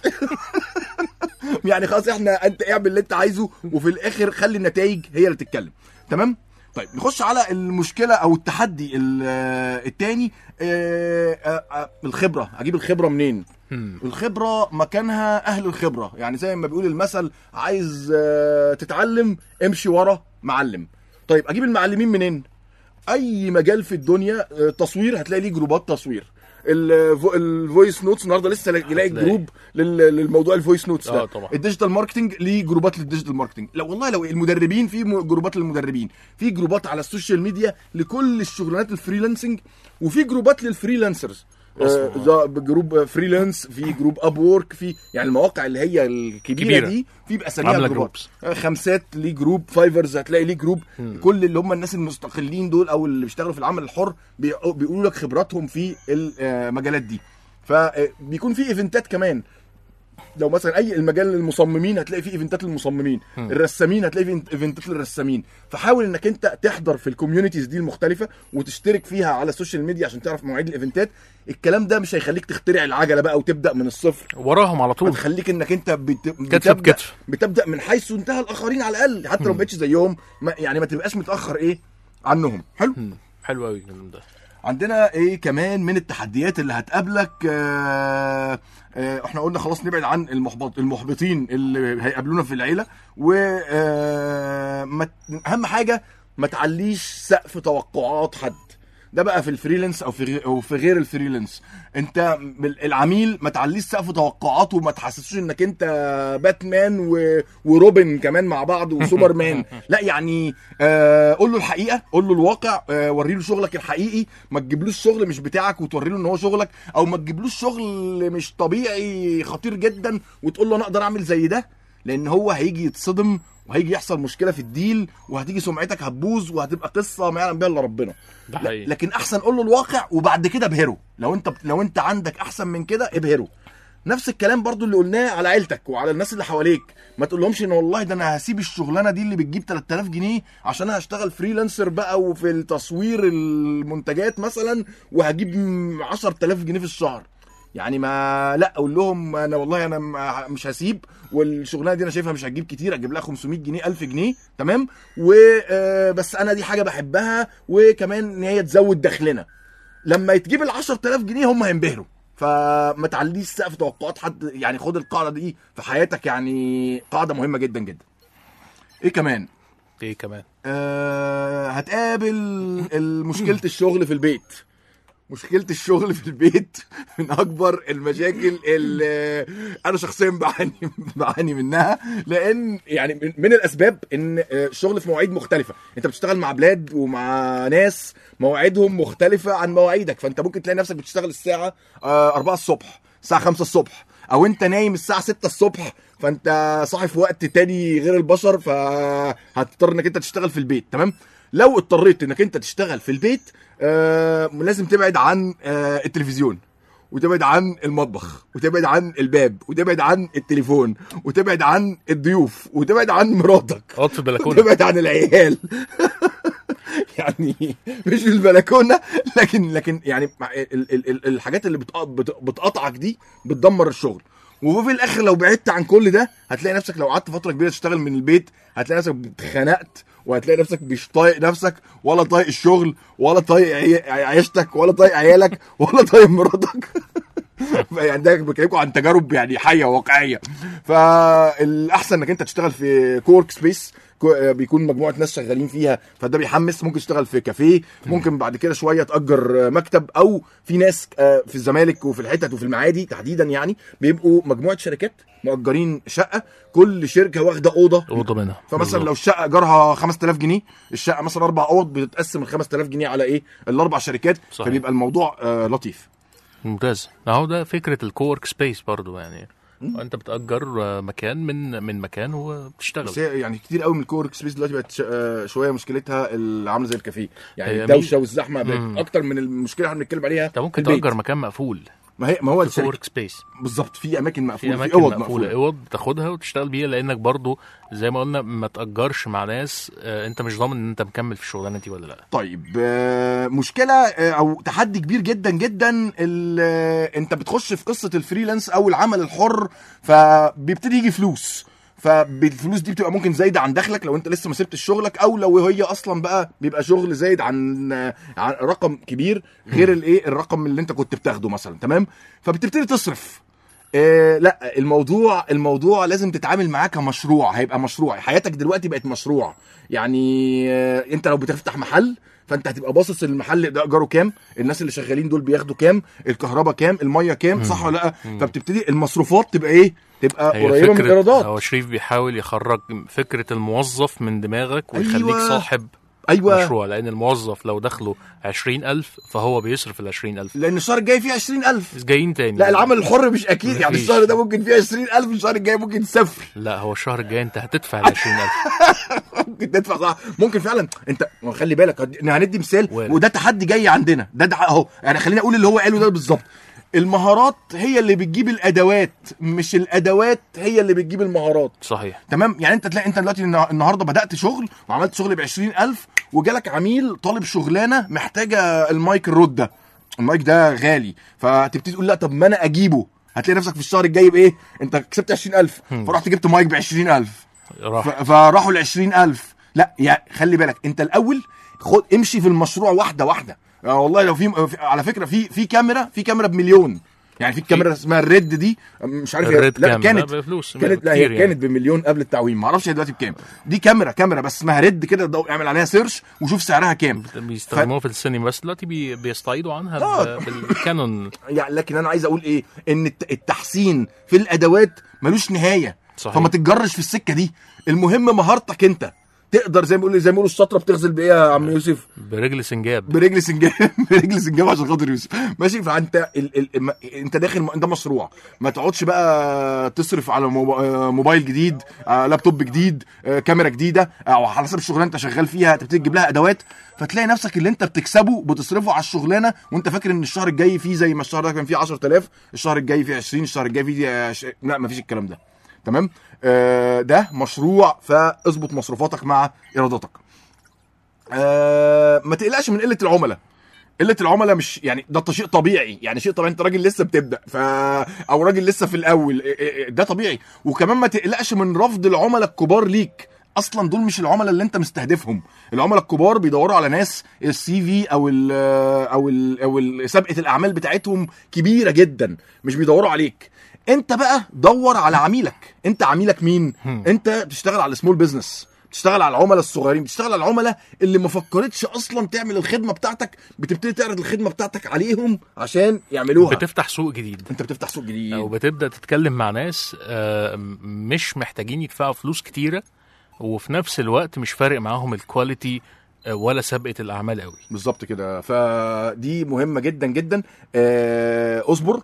يعني خلاص احنا انت اعمل اللي انت عايزه وفي الاخر خلي النتائج هي اللي تتكلم تمام طيب نخش على المشكله او التحدي ال- آه، التاني آه، آه، آه، الخبره اجيب الخبره منين الخبره مكانها اهل الخبره يعني زي ما بيقول المثل عايز آه، تتعلم امشي ورا معلم طيب اجيب المعلمين منين اي مجال في الدنيا آه، تصوير هتلاقي ليه جروبات تصوير الفو- الفويس نوتس النهارده لسه لاقي هتلاقي. جروب لل- للموضوع الفويس نوتس ده آه، طبعا. الديجيتال ماركتنج ليه جروبات للديجيتال ماركتنج لو والله لو المدربين في م- جروبات للمدربين في جروبات على السوشيال ميديا لكل الشغلانات الفريلانسنج وفي جروبات للفريلانسرز أصلاً. آه، ده جروب فريلانس في جروب اب وورك في يعني المواقع اللي هي الكبيره كبيرة. دي في باساميها عاملة جروبات جروبس. آه، خمسات ليه جروب فايفرز هتلاقي ليه جروب كل اللي هم الناس المستقلين دول او اللي بيشتغلوا في العمل الحر بي- بيقولوا لك خبراتهم في المجالات دي فبيكون في ايفنتات كمان لو مثلا اي المجال المصممين هتلاقي فيه ايفنتات للمصممين الرسامين هتلاقي فيه ايفنتات للرسامين فحاول انك انت تحضر في الكوميونيتيز دي المختلفه وتشترك فيها على السوشيال ميديا عشان تعرف مواعيد الايفنتات الكلام ده مش هيخليك تخترع العجله بقى وتبدا من الصفر وراهم على طول هتخليك انك انت بت... كتف بتبدا بكتف. بتبدا من حيث انتهى الاخرين على الاقل حتى لو ما بقتش زيهم ما يعني ما تبقاش متاخر ايه عنهم حلو مم. حلو قوي الكلام ده عندنا ايه كمان من التحديات اللي هتقابلك آه آه احنا قلنا خلاص نبعد عن المحبط المحبطين اللي هيقابلونا في العيله و آه ما ت- اهم حاجه ما تعليش سقف توقعات حد ده بقى في الفريلانس او في غير او في غير الفريلانس انت بال- العميل ما تعليش سقف توقعاته وما تحسسوش انك انت باتمان و... وروبن كمان مع بعض وسوبرمان لا يعني آه قول له الحقيقه قول له الواقع آه وري له شغلك الحقيقي ما تجيبلوش شغل مش بتاعك وتوري له ان هو شغلك او ما تجيبلوش شغل مش طبيعي خطير جدا وتقول له انا اقدر اعمل زي ده لان هو هيجي يتصدم وهيجي يحصل مشكله في الديل وهتيجي سمعتك هتبوظ وهتبقى قصه ما يعلم بها الا ربنا ده لا- حقيقي لكن احسن قول له الواقع وبعد كده ابهره لو انت لو انت عندك احسن من كده ابهره نفس الكلام برضو اللي قلناه على عيلتك وعلى الناس اللي حواليك ما تقولهمش ان والله ده انا هسيب الشغلانه دي اللي بتجيب 3000 جنيه عشان انا هشتغل فريلانسر بقى وفي التصوير المنتجات مثلا وهجيب 10000 جنيه في الشهر يعني ما لا اقول لهم انا والله انا م- مش هسيب والشغلانه دي انا شايفها مش هتجيب كتير اجيب لها 500 جنيه 1000 جنيه تمام وبس انا دي حاجه بحبها وكمان ان هي تزود دخلنا لما يتجيب ال 10000 جنيه هم هينبهروا فما تعليش سقف توقعات حد يعني خد القاعده دي في حياتك يعني قاعده مهمه جدا جدا ايه كمان ايه كمان آه هتقابل مشكله الشغل في البيت مشكله الشغل في البيت من اكبر المشاكل اللي انا شخصيا بعاني بعاني منها لان يعني من- من الاسباب ان آه، الشغل في مواعيد مختلفه انت بتشتغل مع بلاد ومع ناس مواعيدهم مختلفه عن مواعيدك فانت ممكن تلاقي نفسك بتشتغل الساعه آه، 4 الصبح الساعه 5 الصبح او انت نايم الساعه 6 الصبح فانت صاحي في وقت تاني غير البشر فهتضطر انك انت تشتغل في البيت تمام لو اضطريت انك انت تشتغل في البيت آه لازم تبعد عن آه التلفزيون وتبعد عن المطبخ وتبعد عن الباب وتبعد عن التليفون وتبعد عن الضيوف وتبعد عن مراتك اقعد في البلكونه وتبعد عن العيال يعني مش في البلكونه لكن لكن يعني مع ال- ال- ال- الحاجات اللي بتق- بت- بتقطعك دي بتدمر الشغل وفي الاخر لو بعدت عن كل ده هتلاقي نفسك لو قعدت فتره كبيره تشتغل من البيت هتلاقي نفسك اتخنقت وهتلاقي نفسك مش طايق نفسك ولا طايق الشغل ولا طايق عي- عيشتك ولا طايق عيالك ولا طايق مراتك يعني ده بكلمكم عن تجارب يعني حيه واقعيه فالاحسن انك انت تشتغل في كورك سبيس بيكون مجموعه ناس شغالين فيها فده بيحمس ممكن تشتغل في كافيه ممكن بعد كده شويه تاجر مكتب او في ناس آه، في الزمالك وفي الحتت وفي المعادي تحديدا يعني بيبقوا مجموعه شركات مؤجرين شقه كل شركه واخده اوضه اوضه منها فمثلا لو الشقه جارها 5000 جنيه الشقه مثلا اربع اوض بتتقسم ال 5000 جنيه على ايه الاربع شركات صحيح. فبيبقى الموضوع آه لطيف ممتاز اهو ده فكره الكورك سبيس برضو يعني انت بتأجر آه، مكان من من مكان وبتشتغل بس هي يعني كتير قوي من الكورك سبيس دلوقتي بقت ش- آه، شويه مشكلتها اللي عامله زي الكافيه يعني هي الدوشه مين- والزحمه مم. بقت اكتر من المشكله اللي احنا بنتكلم عليها انت ممكن في البيت. تأجر مكان مقفول ما هي ما هو في الشركة. ورك سبيس بالظبط في اماكن في مقفوله في اماكن اوض مقفوله مقفوله اوض تاخدها وتشتغل بيها لانك برضو زي ما قلنا ما تأجرش مع ناس آه، انت مش ضامن ان انت مكمل في الشغلانه دي ولا لا طيب آه، مشكله آه، او تحدي كبير جدا جدا ال- آه، انت بتخش في قصه الفريلانس او العمل الحر فبيبتدي يجي فلوس فالفلوس دي بتبقى ممكن زايده عن دخلك لو انت لسه ما سبتش شغلك او لو هي اصلا بقى بيبقى شغل زايد عن آه، عن رقم كبير غير الايه الرقم اللي انت كنت بتاخده مثلا تمام فبتبتدي تصرف آه لا الموضوع الموضوع لازم تتعامل معاه كمشروع هيبقى مشروع حياتك دلوقتي بقت مشروع يعني آه انت لو بتفتح محل فانت هتبقى باصص المحل ده ايجاره كام الناس اللي شغالين دول بياخدوا كام الكهرباء كام الميه كام صح ولا لا فبتبتدي المصروفات تبقى ايه تبقى هي قريبه من فكرة الايرادات هو شريف بيحاول يخرج فكرة الموظف من دماغك ويخليك أيوة. صاحب ايوه مشروع لأن الموظف لو دخله عشرين ألف فهو بيصرف ال ألف لان الشهر الجاي فيه 20000 جايين تاني لا العمل الحر مش اكيد يعني مفيش. الشهر ده ممكن فيه 20000 الشهر الجاي ممكن صفر لا هو الشهر الجاي انت هتدفع ال ألف ممكن تدفع صح ممكن فعلا انت خلي بالك هد- هندي مثال وارد. وده تحدي جاي عندنا ده ده اهو يعني خليني اقول اللي هو قاله ده بالظبط المهارات هي اللي بتجيب الادوات مش الادوات هي اللي بتجيب المهارات صحيح تمام يعني انت تلاقي انت دلوقتي النه- النهارده بدات شغل وعملت شغل ب 20000 وجالك عميل طالب شغلانه محتاجه المايك الرود ده المايك ده غالي فتبتدي تقول لا طب ما انا اجيبه هتلاقي نفسك في الشهر الجاي بايه انت كسبت 20000 فرحت جبت مايك ب 20000 راح ف- فراحوا ل 20000 لا يا خلي بالك انت الاول خد امشي في المشروع واحده واحده آه والله لو في في- على فكره في في كاميرا في كاميرا بمليون يعني في كاميرا اسمها الريد دي مش عارف هي- الريد لا كام؟ كانت لا، بفلوس، كانت لا هي كتير يعني. كانت بمليون قبل التعويم ما اعرفش هي دلوقتي بكام دي كاميرا كاميرا بس اسمها ريد كده دو- اعمل عليها سيرش وشوف سعرها كام بيستخدموها في السينما بس دلوقتي بي... بيستعيدوا عنها آه. ب- بالكانون يعني لكن انا عايز اقول ايه ان الت- التحسين في الادوات ملوش نهايه صحيح. فما تتجرش في السكه دي المهم مهارتك انت تقدر زي ما بيقولوا زي ما بيقولوا الشطره بتغزل بايه يا عم يوسف برجل سنجاب برجل سنجاب برجل سنجاب عشان خاطر يوسف ماشي فانت ال... ال... الم- انت داخل ده مشروع ما تقعدش بقى تصرف على موب- آه، موبايل جديد آه، لابتوب جديد آه، كاميرا جديده او على حسب الشغلانه انت شغال فيها تبتدي تجيب لها ادوات فتلاقي نفسك اللي انت بتكسبه بتصرفه على الشغلانه وانت فاكر ان الشهر الجاي فيه زي ما الشهر ده كان فيه 10000 الشهر الجاي فيه 20 الشهر الجاي فيه آه، ش- لا مفيش الكلام ده تمام آه ده مشروع فاظبط مصروفاتك مع ايراداتك آه ما تقلقش من قله العملاء قله العملاء مش يعني ده شيء طبيعي يعني شيء طبيعي انت راجل لسه بتبدا ف او راجل لسه في الاول إيه إيه ده طبيعي وكمان ما تقلقش من رفض العملاء الكبار ليك اصلا دول مش العملاء اللي انت مستهدفهم العملاء الكبار بيدوروا على ناس السي في او ال او ال او ال- سابقه الاعمال بتاعتهم كبيره جدا مش بيدوروا عليك انت بقى دور على عميلك انت عميلك مين انت بتشتغل على السمول بزنس بتشتغل على العملاء الصغيرين بتشتغل على العملاء اللي ما فكرتش اصلا تعمل الخدمه بتاعتك بتبتدي تعرض الخدمه بتاعتك عليهم عشان يعملوها بتفتح سوق جديد انت بتفتح سوق جديد او بتبدا تتكلم مع ناس آه، مش محتاجين يدفعوا فلوس كتيره وفي نفس الوقت مش فارق معاهم الكواليتي آه، ولا سابقه الاعمال قوي بالظبط كده فدي مهمه جدا جدا آه، اصبر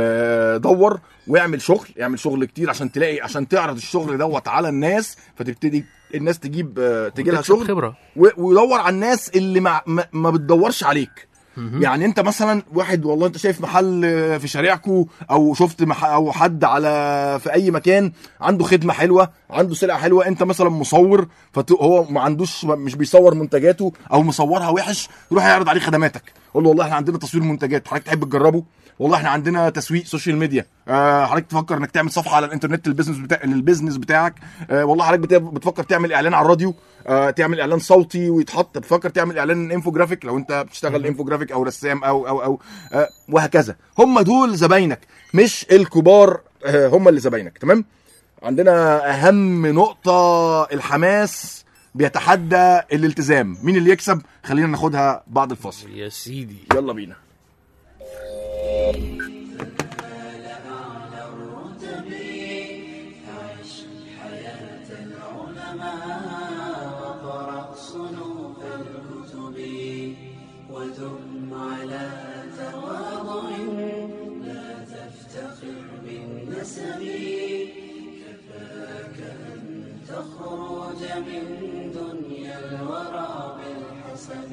ودور واعمل شغل اعمل شغل كتير عشان تلاقي عشان تعرض الشغل دوت على الناس فتبتدي الناس تجيب آه، تجي لها وتكسب شغل خبره و- ودور على الناس اللي ما, ما, ما بتدورش عليك يعني انت مثلا واحد والله انت شايف محل في شارعكو او شفت مح او حد على في اي مكان عنده خدمه حلوه عنده سلعه حلوه انت مثلا مصور فهو ما عندوش مش بيصور منتجاته او مصورها وحش يروح يعرض عليه خدماتك قول له والله احنا عندنا تصوير منتجات حضرتك تحب تجربه والله احنا عندنا تسويق سوشيال ميديا آه حضرتك تفكر انك تعمل صفحه على الانترنت للبيزنس بتاع للبيزنس بتاعك آه والله حضرتك بت- بتفكر تعمل اعلان على الراديو آه تعمل اعلان صوتي ويتحط بتفكر تعمل اعلان انفوجرافيك لو انت بتشتغل انفوجرافيك او رسام او او او آه وهكذا هم دول زباينك مش الكبار آه هم اللي زباينك تمام عندنا اهم نقطه الحماس بيتحدى الالتزام مين اللي يكسب خلينا ناخدها بعد الفاصل يا سيدي يلا بينا وثم على تواضع لا تفتخر بالناس النسم كفاك أن تخرج من دنيا الورى بالحسب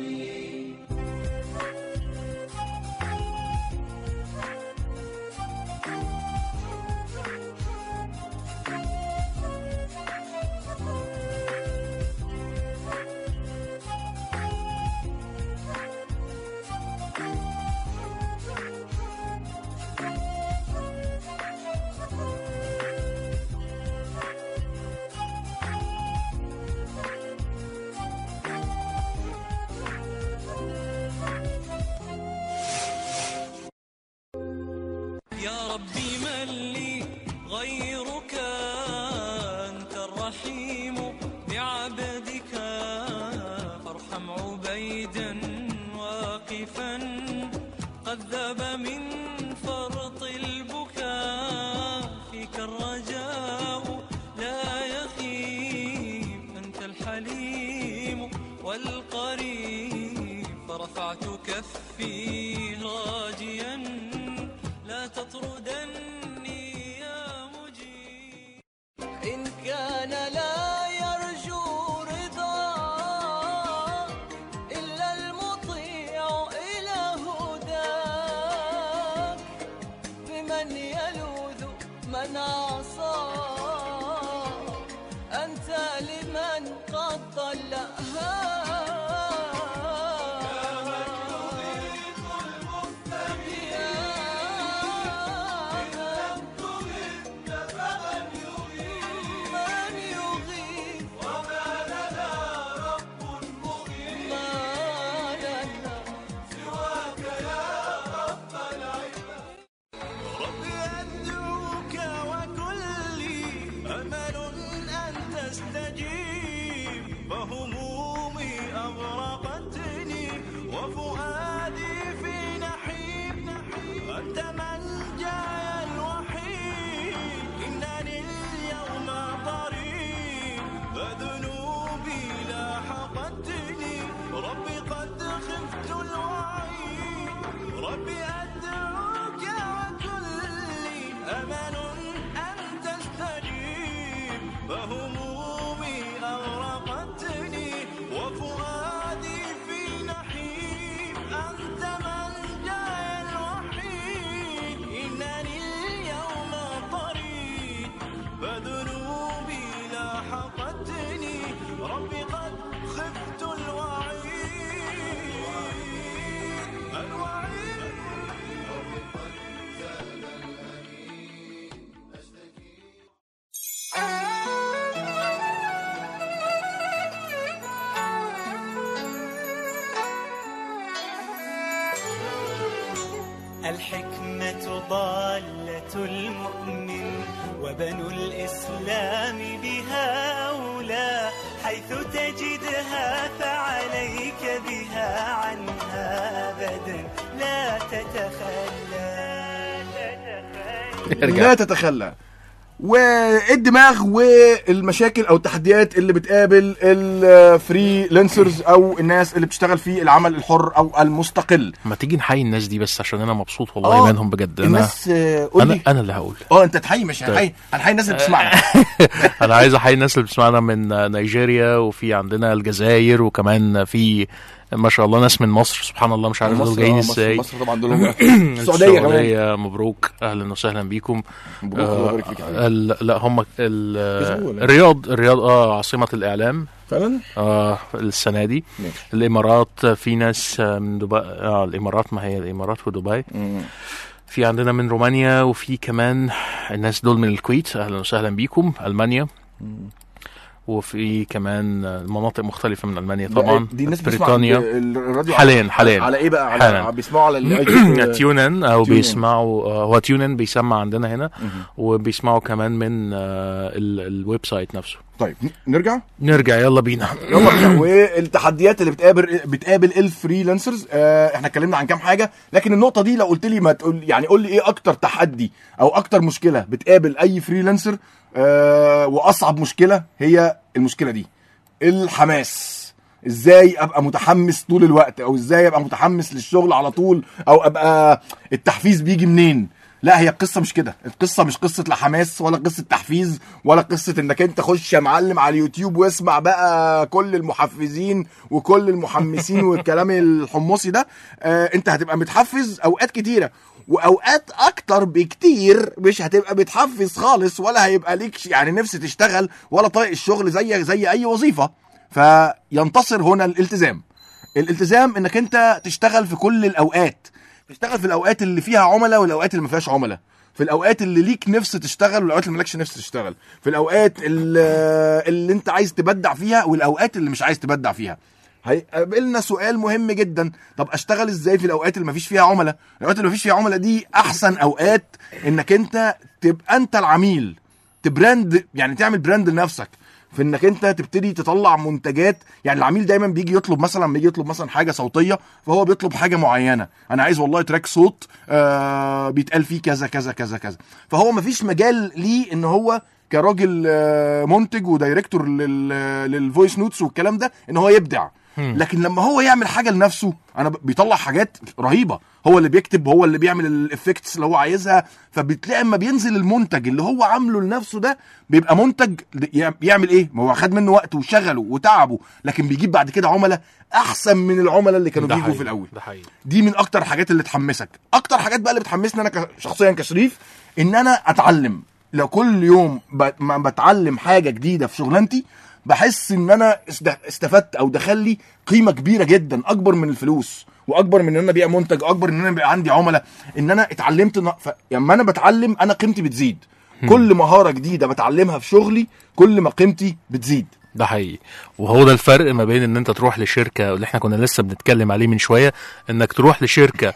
يا ربي من لي غيرك أنت الرحيم بعبدك فارحم عبيدا واقفا قد ذاب من فرط البكاء فيك الرجاء لا يخيب أنت الحليم والقريب فرفعت كفي راجيا لا تطردني يا مجيب إن كان لا يرجو رضا إلا المطيع إلى هداك بمن يلوذ من عصى أنت لمن قد ضل من يغيث وما لنا رب مغيث ما لنا سواك يا رب العباد ربي أدعوك وكلي أمل أن تستجيب فهمومي أغرقتني وفؤادي في نحيب أنت من جاي الوحيد إنني اليوم طريق فذنوبي لاحقتني ربي قد خفت الوعيد ربي أدعوك وكلي أمل أن تستجيب فهمومي أغرقتني وفؤادي في نحيب أنت من جاي الوحيد إنني اليوم طريد فذنوبي لاحقتني ربي قد خفت الوعيد الوعيد الحكمة ضالة المؤمن وبنو الإسلام بها أولى حيث تجدها فعليك بها عنها أبدا لا تتخلى لا تتخلى والدماغ والمشاكل او التحديات اللي بتقابل الفريلانسرز او الناس اللي بتشتغل في العمل الحر او المستقل ما تيجي نحيي الناس دي بس عشان انا مبسوط والله آه، منهم بجد انا الناس آه، قول انا لي انا اللي هقول اه انت تحيي مش طيب. هنحيي هنحيي الناس اللي بتسمعنا انا عايز احيي الناس اللي بتسمعنا من نيجيريا وفي عندنا الجزائر وكمان في ما شاء الله ناس من مصر سبحان الله مش عارف دول مصر- جايين آه، مصر- ازاي مصر طبعا دول هم- السعوديه كمان السعودية مبروك اهلا وسهلا بيكم مبروك، الله يبارك فيك يا حبيبي. ال- لا هم ال- كسبوا ولا إيه؟ الرياض الرياض اه عاصمة الاعلام فعلا اه السنة دي ماشي. الامارات في ناس آه، من دبي اه الامارات ما هي الامارات ودبي في عندنا من رومانيا وفي كمان الناس دول من الكويت اهلا وسهلا بيكم المانيا وفي كمان مناطق مختلفة من المانيا طبعا دي الناس بتسمع بريطانيا الراديو على- حاليا حاليا على ايه بقى على حالا. بيسمعوا على ال- تيونن او تيونن. بيسمعوا آه، هو تيونن بيسمع عندنا هنا وبيسمعوا كمان من آه، ال- الويب سايت نفسه طيب ن- نرجع نرجع يلا بينا يلا بينا والتحديات اللي بتقابل بتقابل الفريلانسرز آه احنا اتكلمنا عن كام حاجه لكن النقطه دي لو قلت لي ما تقول يعني قول لي ايه اكتر تحدي او اكتر مشكله بتقابل اي فريلانسر آه واصعب مشكله هي المشكله دي الحماس ازاي ابقى متحمس طول الوقت او ازاي ابقى متحمس للشغل على طول او ابقى التحفيز بيجي منين لا هي القصه مش كده القصه مش قصه لا حماس ولا قصه تحفيز ولا قصه انك انت خش يا معلم على اليوتيوب واسمع بقى كل المحفزين وكل المحمسين والكلام الحمصي ده آه انت هتبقى متحفز اوقات كتيره واوقات اكتر بكتير مش هتبقى متحفز خالص ولا هيبقى ليك ش- يعني نفس تشتغل ولا طايق الشغل زي زي اي وظيفه فينتصر هنا الالتزام الالتزام انك انت تشتغل في كل الاوقات تشتغل في الاوقات اللي فيها عملاء والاوقات اللي ما فيهاش عملاء في الاوقات اللي ليك نفس تشتغل والاوقات اللي مالكش نفس تشتغل في الاوقات اللي, اللي انت عايز تبدع فيها والاوقات اللي مش عايز تبدع فيها هيقابلنا سؤال مهم جدا طب اشتغل ازاي في الاوقات اللي مفيش فيها عملاء الاوقات اللي مفيش فيها عملاء دي احسن اوقات انك انت تبقى انت العميل تبراند يعني تعمل براند لنفسك في انك انت تبتدي تطلع منتجات يعني العميل دايما بيجي يطلب مثلا لما يجي يطلب مثلا حاجه صوتيه فهو بيطلب حاجه معينه انا عايز والله تراك صوت آه بيتقال فيه كذا كذا كذا كذا فهو مفيش مجال ليه ان هو كراجل آه، منتج ودايركتور لل- للفويس نوتس والكلام ده ان هو يبدع لكن لما هو يعمل حاجه لنفسه انا ب- بيطلع حاجات رهيبه هو اللي بيكتب هو اللي بيعمل الافكتس اللي هو عايزها فبتلاقي اما بينزل المنتج اللي هو عامله لنفسه ده بيبقى منتج ي- يعمل ايه ما هو خد منه وقته وشغله وتعبه لكن بيجيب بعد كده عملاء احسن من العملاء اللي كانوا ده بيجوا في حقيقي، الاول ده حقيقي دي من اكتر الحاجات اللي تحمسك اكتر حاجات بقى اللي بتحمسني انا ك- شخصيا كشريف ان انا اتعلم لو كل يوم ب- ما بتعلم حاجه جديده في شغلانتي بحس ان انا است- استفدت او دخل لي قيمه كبيره جدا اكبر من الفلوس واكبر من ان انا ابيع منتج اكبر ان انا يبقى عندي عملاء ان انا اتعلمت ن... ف... لما انا بتعلم انا قيمتي بتزيد كل مهاره جديده بتعلمها في شغلي كل ما قيمتي بتزيد ده حقيقي وهو ده الفرق ما بين ان انت تروح لشركه اللي احنا كنا لسه بنتكلم عليه من شويه انك تروح لشركه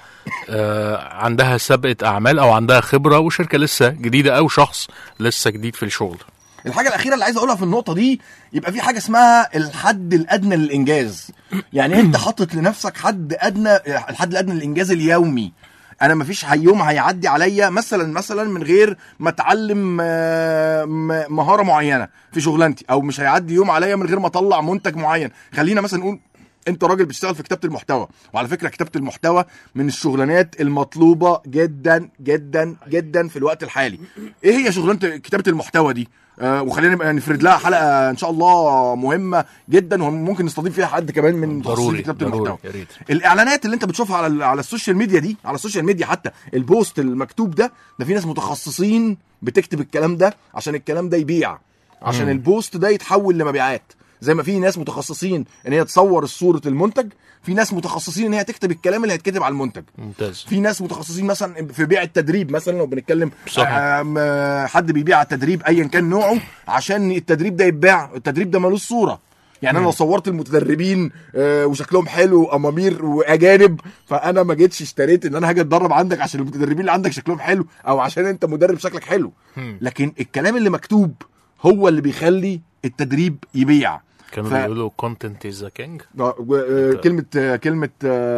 آه عندها سابقه اعمال او عندها خبره وشركه لسه جديده او شخص لسه جديد في الشغل الحاجه الاخيره اللي عايز اقولها في النقطه دي يبقى في حاجه اسمها الحد الادنى للانجاز يعني انت حاطط لنفسك حد ادنى الحد الادنى للانجاز اليومي انا مفيش هي- يوم هيعدي عليا مثلا مثلا من غير ما اتعلم آه، م- مهاره معينه في شغلانتي او مش هيعدي يوم عليا من غير ما اطلع منتج معين خلينا مثلا نقول انت راجل بتشتغل في كتابه المحتوى وعلى فكره كتابه المحتوى من الشغلانات المطلوبه جدا جدا جدا في الوقت الحالي ايه هي شغلانه كتابه المحتوى دي آه وخلينا نبقى نفرد لها حلقه ان شاء الله مهمه جدا وممكن نستضيف فيها حد كمان من متخصصين ضروري في كتابه ضروري المحتوى يا ريت الاعلانات اللي انت بتشوفها على ال- على السوشيال ميديا دي على السوشيال ميديا حتى البوست المكتوب ده ده في ناس متخصصين بتكتب الكلام ده عشان الكلام ده يبيع عشان مم. البوست ده يتحول لمبيعات زي ما في ناس متخصصين ان هي تصور صوره المنتج في ناس متخصصين ان هي تكتب الكلام اللي هيتكتب على المنتج ممتاز في ناس متخصصين مثلا في بيع التدريب مثلا لو بنتكلم صحيح. آم، آه، حد بيبيع التدريب ايا كان نوعه عشان التدريب ده يتباع التدريب ده ملوش صوره يعني انا لو صورت المتدربين آه، وشكلهم حلو وامامير واجانب فانا ما جيتش اشتريت ان انا هاجي اتدرب عندك عشان المتدربين اللي عندك شكلهم حلو او عشان انت مدرب شكلك حلو لكن الكلام اللي مكتوب هو اللي بيخلي التدريب يبيع كانوا ف- بيقولوا كونتنت از ذا كينج آه، و- آه، كلمة آه، كلمة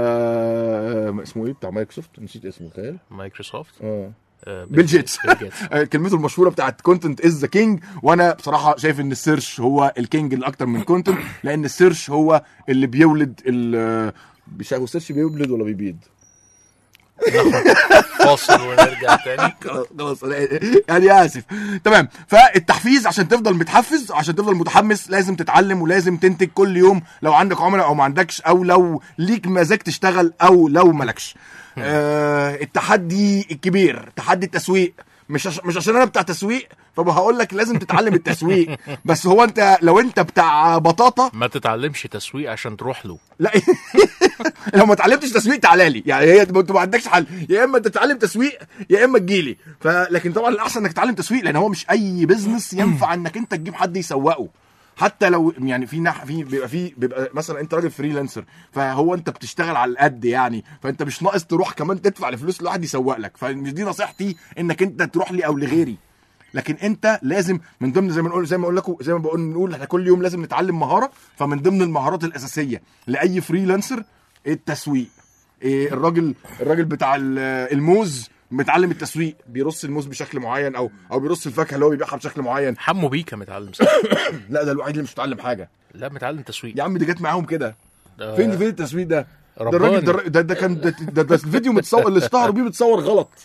آه، اسمه ايه بتاع مايكروسوفت نسيت اسمه تخيل مايكروسوفت اه آه، بيل جيتس بيل جيتس. آه، كلمته المشهوره بتاعت كونتنت از ذا كينج وانا بصراحه شايف ان السيرش هو الكينج اللي اكتر من كونتنت لان السيرش هو اللي بيولد ال مش عارف السيرش بيولد ولا بيبيض فاصل ونرجع تاني خلاص خلاص أنا- يعني اسف تمام فالتحفيز عشان تفضل متحفز عشان تفضل متحمس لازم تتعلم ولازم تنتج كل يوم لو عندك عملاء او ما عندكش او لو ليك مزاج تشتغل او لو مالكش آه التحدي الكبير تحدي التسويق مش عش... مش عشان انا بتاع تسويق فهقول لك لازم تتعلم التسويق بس هو انت لو انت بتاع بطاطا ما تتعلمش تسويق عشان تروح له لا لو ما اتعلمتش تسويق تعالى لي يعني هي انت ما عندكش حل يا اما انت تتعلم تسويق يا اما تجيلي فلكن طبعا الاحسن انك تتعلم تسويق لان هو مش اي بزنس ينفع انك انت تجيب حد يسوقه حتى لو يعني في نح في بيبقى في بيبقى مثلا انت راجل فريلانسر فهو انت بتشتغل على القد يعني فانت مش ناقص تروح كمان تدفع لفلوس لواحد يسوق لك فمش دي نصيحتي انك انت تروح لي او لغيري لكن انت لازم من ضمن زي ما نقول زي ما اقول لكم زي ما بقول نقول احنا كل يوم لازم نتعلم مهاره فمن ضمن المهارات الاساسيه لاي فريلانسر التسويق إيه الراجل الراجل بتاع ال- الموز متعلم التسويق بيرص الموز بشكل معين او او بيرص الفاكهه اللي هو بيبيعها بشكل معين حمو بيكا متعلم لا ده الوحيد اللي مش متعلم حاجه لا متعلم تسويق يا عم دي جت معاهم كده ده- فين فين التسويق ده ده رباني. الراجل ده, ده, ده كان ده, ده, ده الفيديو متصور اللي اشتهر بيه متصور غلط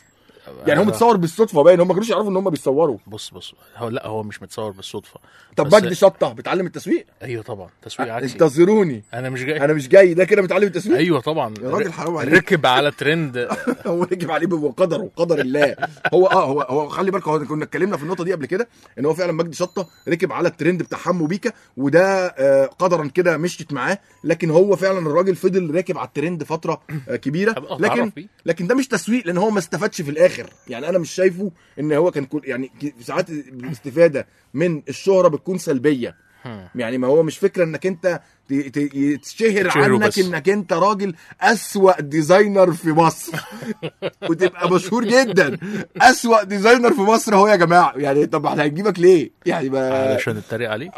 يعني هم متصور بالصدفه باين هم ما كانوش يعرفوا ان هم بيصوروا بص بص هو لا هو مش متصور بالصدفه طب بس- مجدي شطه بتعلم التسويق ايوه طبعا تسويق عكسي انتظروني انا مش جاي انا مش جاي ده كده بتعلم التسويق ايوه طبعا يا راجل حرام عليك. ركب على ترند هو ركب عليه بقدره قدر الله هو اه هو هو خلي بالك هو كنا اتكلمنا في النقطه دي قبل كده ان هو فعلا مجدي شطه ركب على الترند بتاع حمو بيكا وده آه قدرا كده مشيت معاه لكن هو فعلا الراجل فضل راكب على الترند فتره آه كبيره أبقى لكن أتعرف بيه. لكن ده مش تسويق لان هو ما استفادش في الاخر يعني انا مش شايفه ان هو كان كل يعني ك- ساعات الاستفاده من الشهره بتكون سلبيه يعني ما هو مش فكره انك انت ت- ت- تشهر تشهره عنك بس. انك انت راجل اسوأ ديزاينر في مصر وتبقى مشهور جدا اسوأ ديزاينر في مصر اهو يا جماعه يعني طب احنا هنجيبك ليه يعني ما علشان اتريق عليه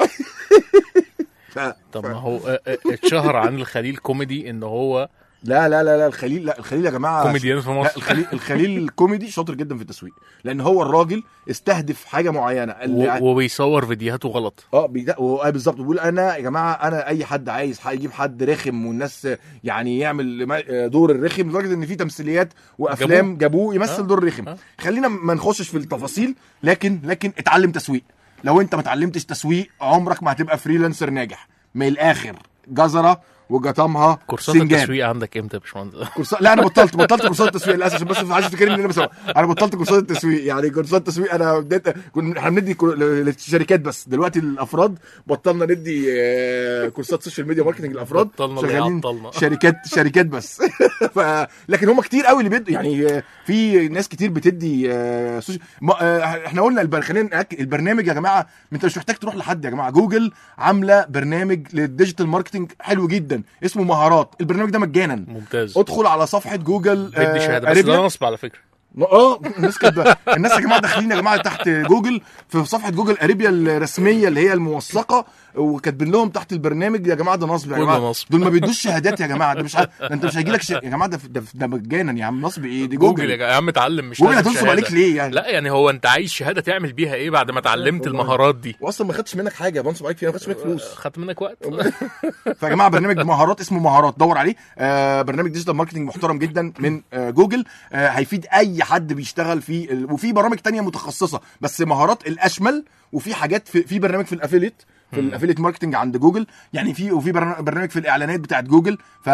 ف... طب ما هو اه، اه، اتشهر عن الخليل كوميدي ان هو لا لا لا لا الخليل لا الخليل يا جماعه كوميديان في لا مصر الخليل الخليل الكوميدي شاطر جدا في التسويق لان هو الراجل استهدف حاجه معينه اللي و- وبيصور فيديوهاته غلط اه بيدا- هو آه بالظبط بيقول انا يا جماعه انا اي حد عايز ح- يجيب حد رخم والناس يعني يعمل ما- دور الرخم لدرجه ان في تمثيليات وافلام جابوه يمثل آه. دور الرخم آه. خلينا ما نخشش في التفاصيل لكن لكن اتعلم تسويق لو انت ما اتعلمتش تسويق عمرك ما هتبقى فريلانسر ناجح من الاخر جزره وجطمها كورسات سنجاب. التسويق عندك امتى يا باشمهندس كورسات لا انا بطلت بطلت كورسات التسويق للاسف عشان بس ما حدش يفتكرني ان انا بسوق انا بطلت كورسات التسويق يعني كورسات التسويق انا بديت كنا احنا بندي كور- للشركات بس دلوقتي الافراد بطلنا ندي آه، كورسات سوشيال ميديا ماركتنج للافراد بطلنا اللي شغالين عطلنا. شركات شركات بس ف... لكن هم كتير قوي اللي بيدوا يعني آه، في ناس كتير بتدي آه، سوشيال ما... آه، احنا قلنا البر... خلينا نأكد البرنامج يا جماعه انت مش محتاج تروح لحد يا جماعه جوجل عامله برنامج للديجيتال ماركتنج حلو جدا اسمه مهارات البرنامج ده مجانا ممتاز ادخل على صفحه جوجل آه، بدي شهاده بس أريبيا. ده نصب على فكره اه الناس كده الناس يا جماعه داخلين يا جماعه تحت جوجل في صفحه جوجل اريبيا الرسميه اللي هي الموثقه وكاتبين لهم تحت البرنامج يا جماعه ده نصب يا كله جماعه نصب. دول ما بيدوش شهادات يا جماعه ده مش ع... ده انت مش هيجي لك ش... يا جماعه ده ده, ده مجانا يا عم نصب ايه دي جوجل يا جوجل جا- يا عم اتعلم مش جوجل لازم هتنصب شهادة. عليك ليه يعني؟ لا يعني هو انت عايز شهاده تعمل بيها ايه بعد ما اتعلمت المهارات دي واصلا ما خدتش منك حاجه بنصب عليك فيها ما خدتش منك فلوس خدت منك وقت فيا جماعه برنامج مهارات اسمه مهارات دور عليه آه برنامج ديجيتال ماركتنج محترم جدا من آه جوجل آه هيفيد اي حد بيشتغل في ال... وفي برامج تانية متخصصه بس مهارات الاشمل وفي حاجات في, في برنامج في الافيليت في الافيليت ماركتنج عند جوجل يعني في وفي برنا- برنامج في الاعلانات بتاعت جوجل ف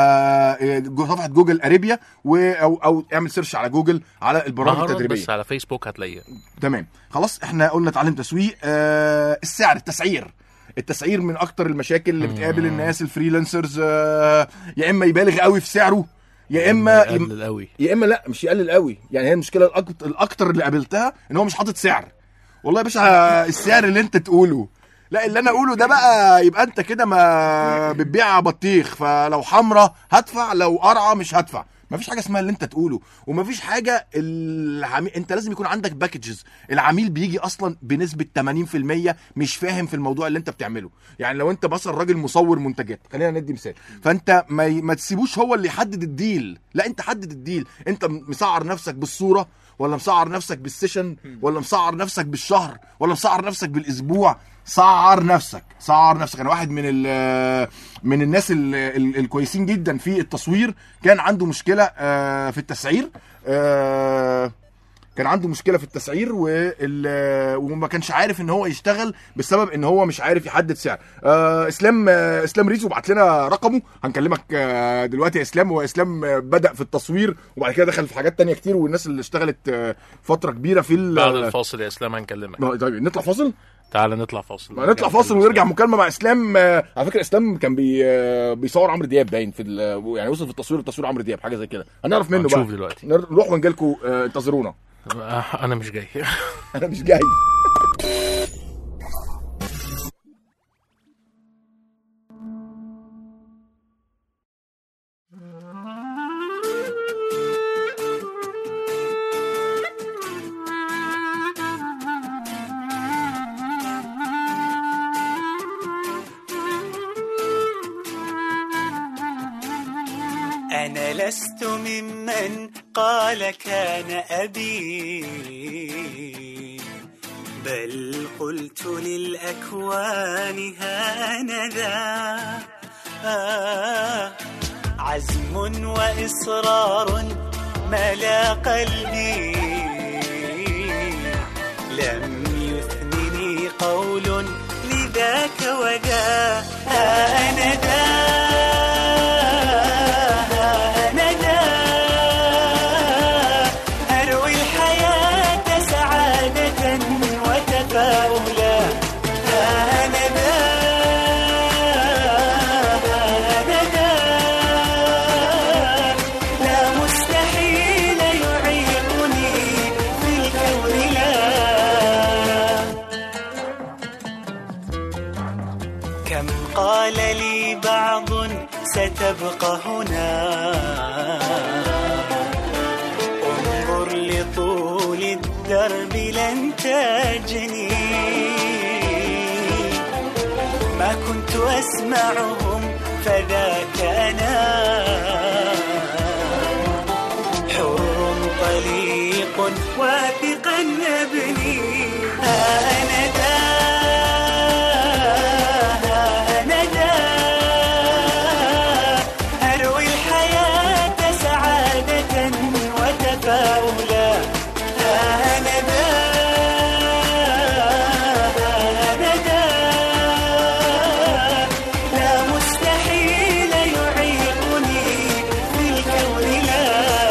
آه، جو- صفحه جوجل اريبيا و... او او اعمل سيرش على جوجل على البرامج مهارات التدريبيه بس على فيسبوك هتلاقيها تمام خلاص احنا قلنا اتعلم تسويق آه السعر التسعير التسعير من اكتر المشاكل اللي بتقابل الناس الفريلانسرز آه يا اما يبالغ قوي في سعره يا اما يقلل قوي يا اما لا مش يقلل قوي يعني هي المشكله الأكتر, الاكتر اللي قابلتها ان هو مش حاطط سعر والله يا باشا السعر اللي انت تقوله لا اللي انا اقوله ده بقى يبقى انت كده ما بتبيع بطيخ فلو حمرة هدفع لو قرعه مش هدفع مفيش حاجه اسمها اللي انت تقوله ومفيش حاجه العميل انت لازم يكون عندك باكجز العميل بيجي اصلا بنسبه 80% مش فاهم في الموضوع اللي انت بتعمله يعني لو انت مثلا راجل مصور منتجات خلينا ندي مثال فانت ما, ي- ما تسيبوش هو اللي يحدد الديل لا انت حدد الديل انت مسعر نفسك بالصوره ولا مسعر نفسك بالسيشن ولا مسعر نفسك بالشهر ولا مسعر نفسك بالاسبوع سعر نفسك سعر نفسك انا واحد من ال من الناس ال ال الكويسين جدا في التصوير كان عنده مشكله آه، في التسعير آه، كان عنده مشكله في التسعير وال- وما كانش عارف ان هو يشتغل بسبب ان هو مش عارف يحدد سعر آه اسلام آه اسلام ريزو بعت لنا رقمه هنكلمك آه دلوقتي يا اسلام هو اسلام آه، بدا في التصوير وبعد كده دخل في حاجات تانية كتير والناس اللي اشتغلت آه فتره كبيره في ال- بعد الفاصل يا اسلام هنكلمك ما- طيب نطلع فاصل تعال نطلع فاصل ما نطلع فاصل ونرجع مكالمه مع اسلام آه، على فكره اسلام كان بي آه، بيصور عمرو دياب باين في ال- يعني وصل في التصوير التصوير عمرو دياب حاجه زي كده هنعرف منه بقى هنشوف دلوقتي. نر- نروح ونجي لكم انتظرونا آه، انا مش جاي انا مش جاي أنا لست ممن قال كان أبي بل قلت للأكوان هانذا آه عزم وإصرار ملا قلبي لم يثنني قول لذاك وذا ها أنا ذا ها أنا ذا أروي الحياة سعادة وتفاؤلا ها أنا ذا ها أنا ذا لا مستحيل يعيقني في الكون لا كم قال لي بعض ستبقى هنا انظر لطول الدرب لن تجني ما كنت أسمعهم فذاك أنا حر طليق واثقا أبني ها أنا ذا ها أنا ذا أروي الحياة سعادة وتفاؤلا ها أنا ذا ها أنا ذا لا مستحيل يعيقني في الكون لا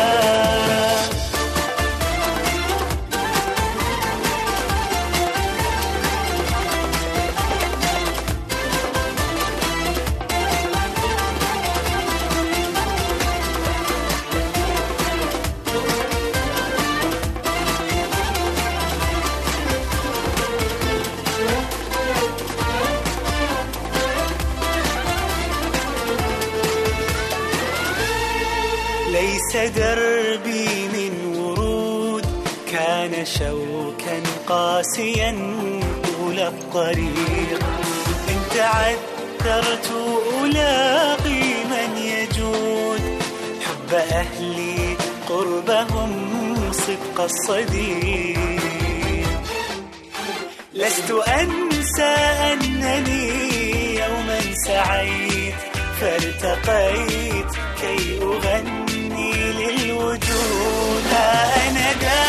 ليس دربي من ورود كان شوكا قاسيا طول الطريق إن تعثرت ألاقي من يجود حب أهلي قربهم صدق الصديق لست أنسى أنني يوما سعيت فارتقيت كي أغني للوجود ها أنا ذا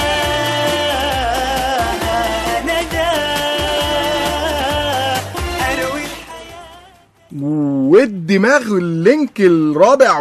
ها أنا ذا أروي والدماغ اللينك الرابع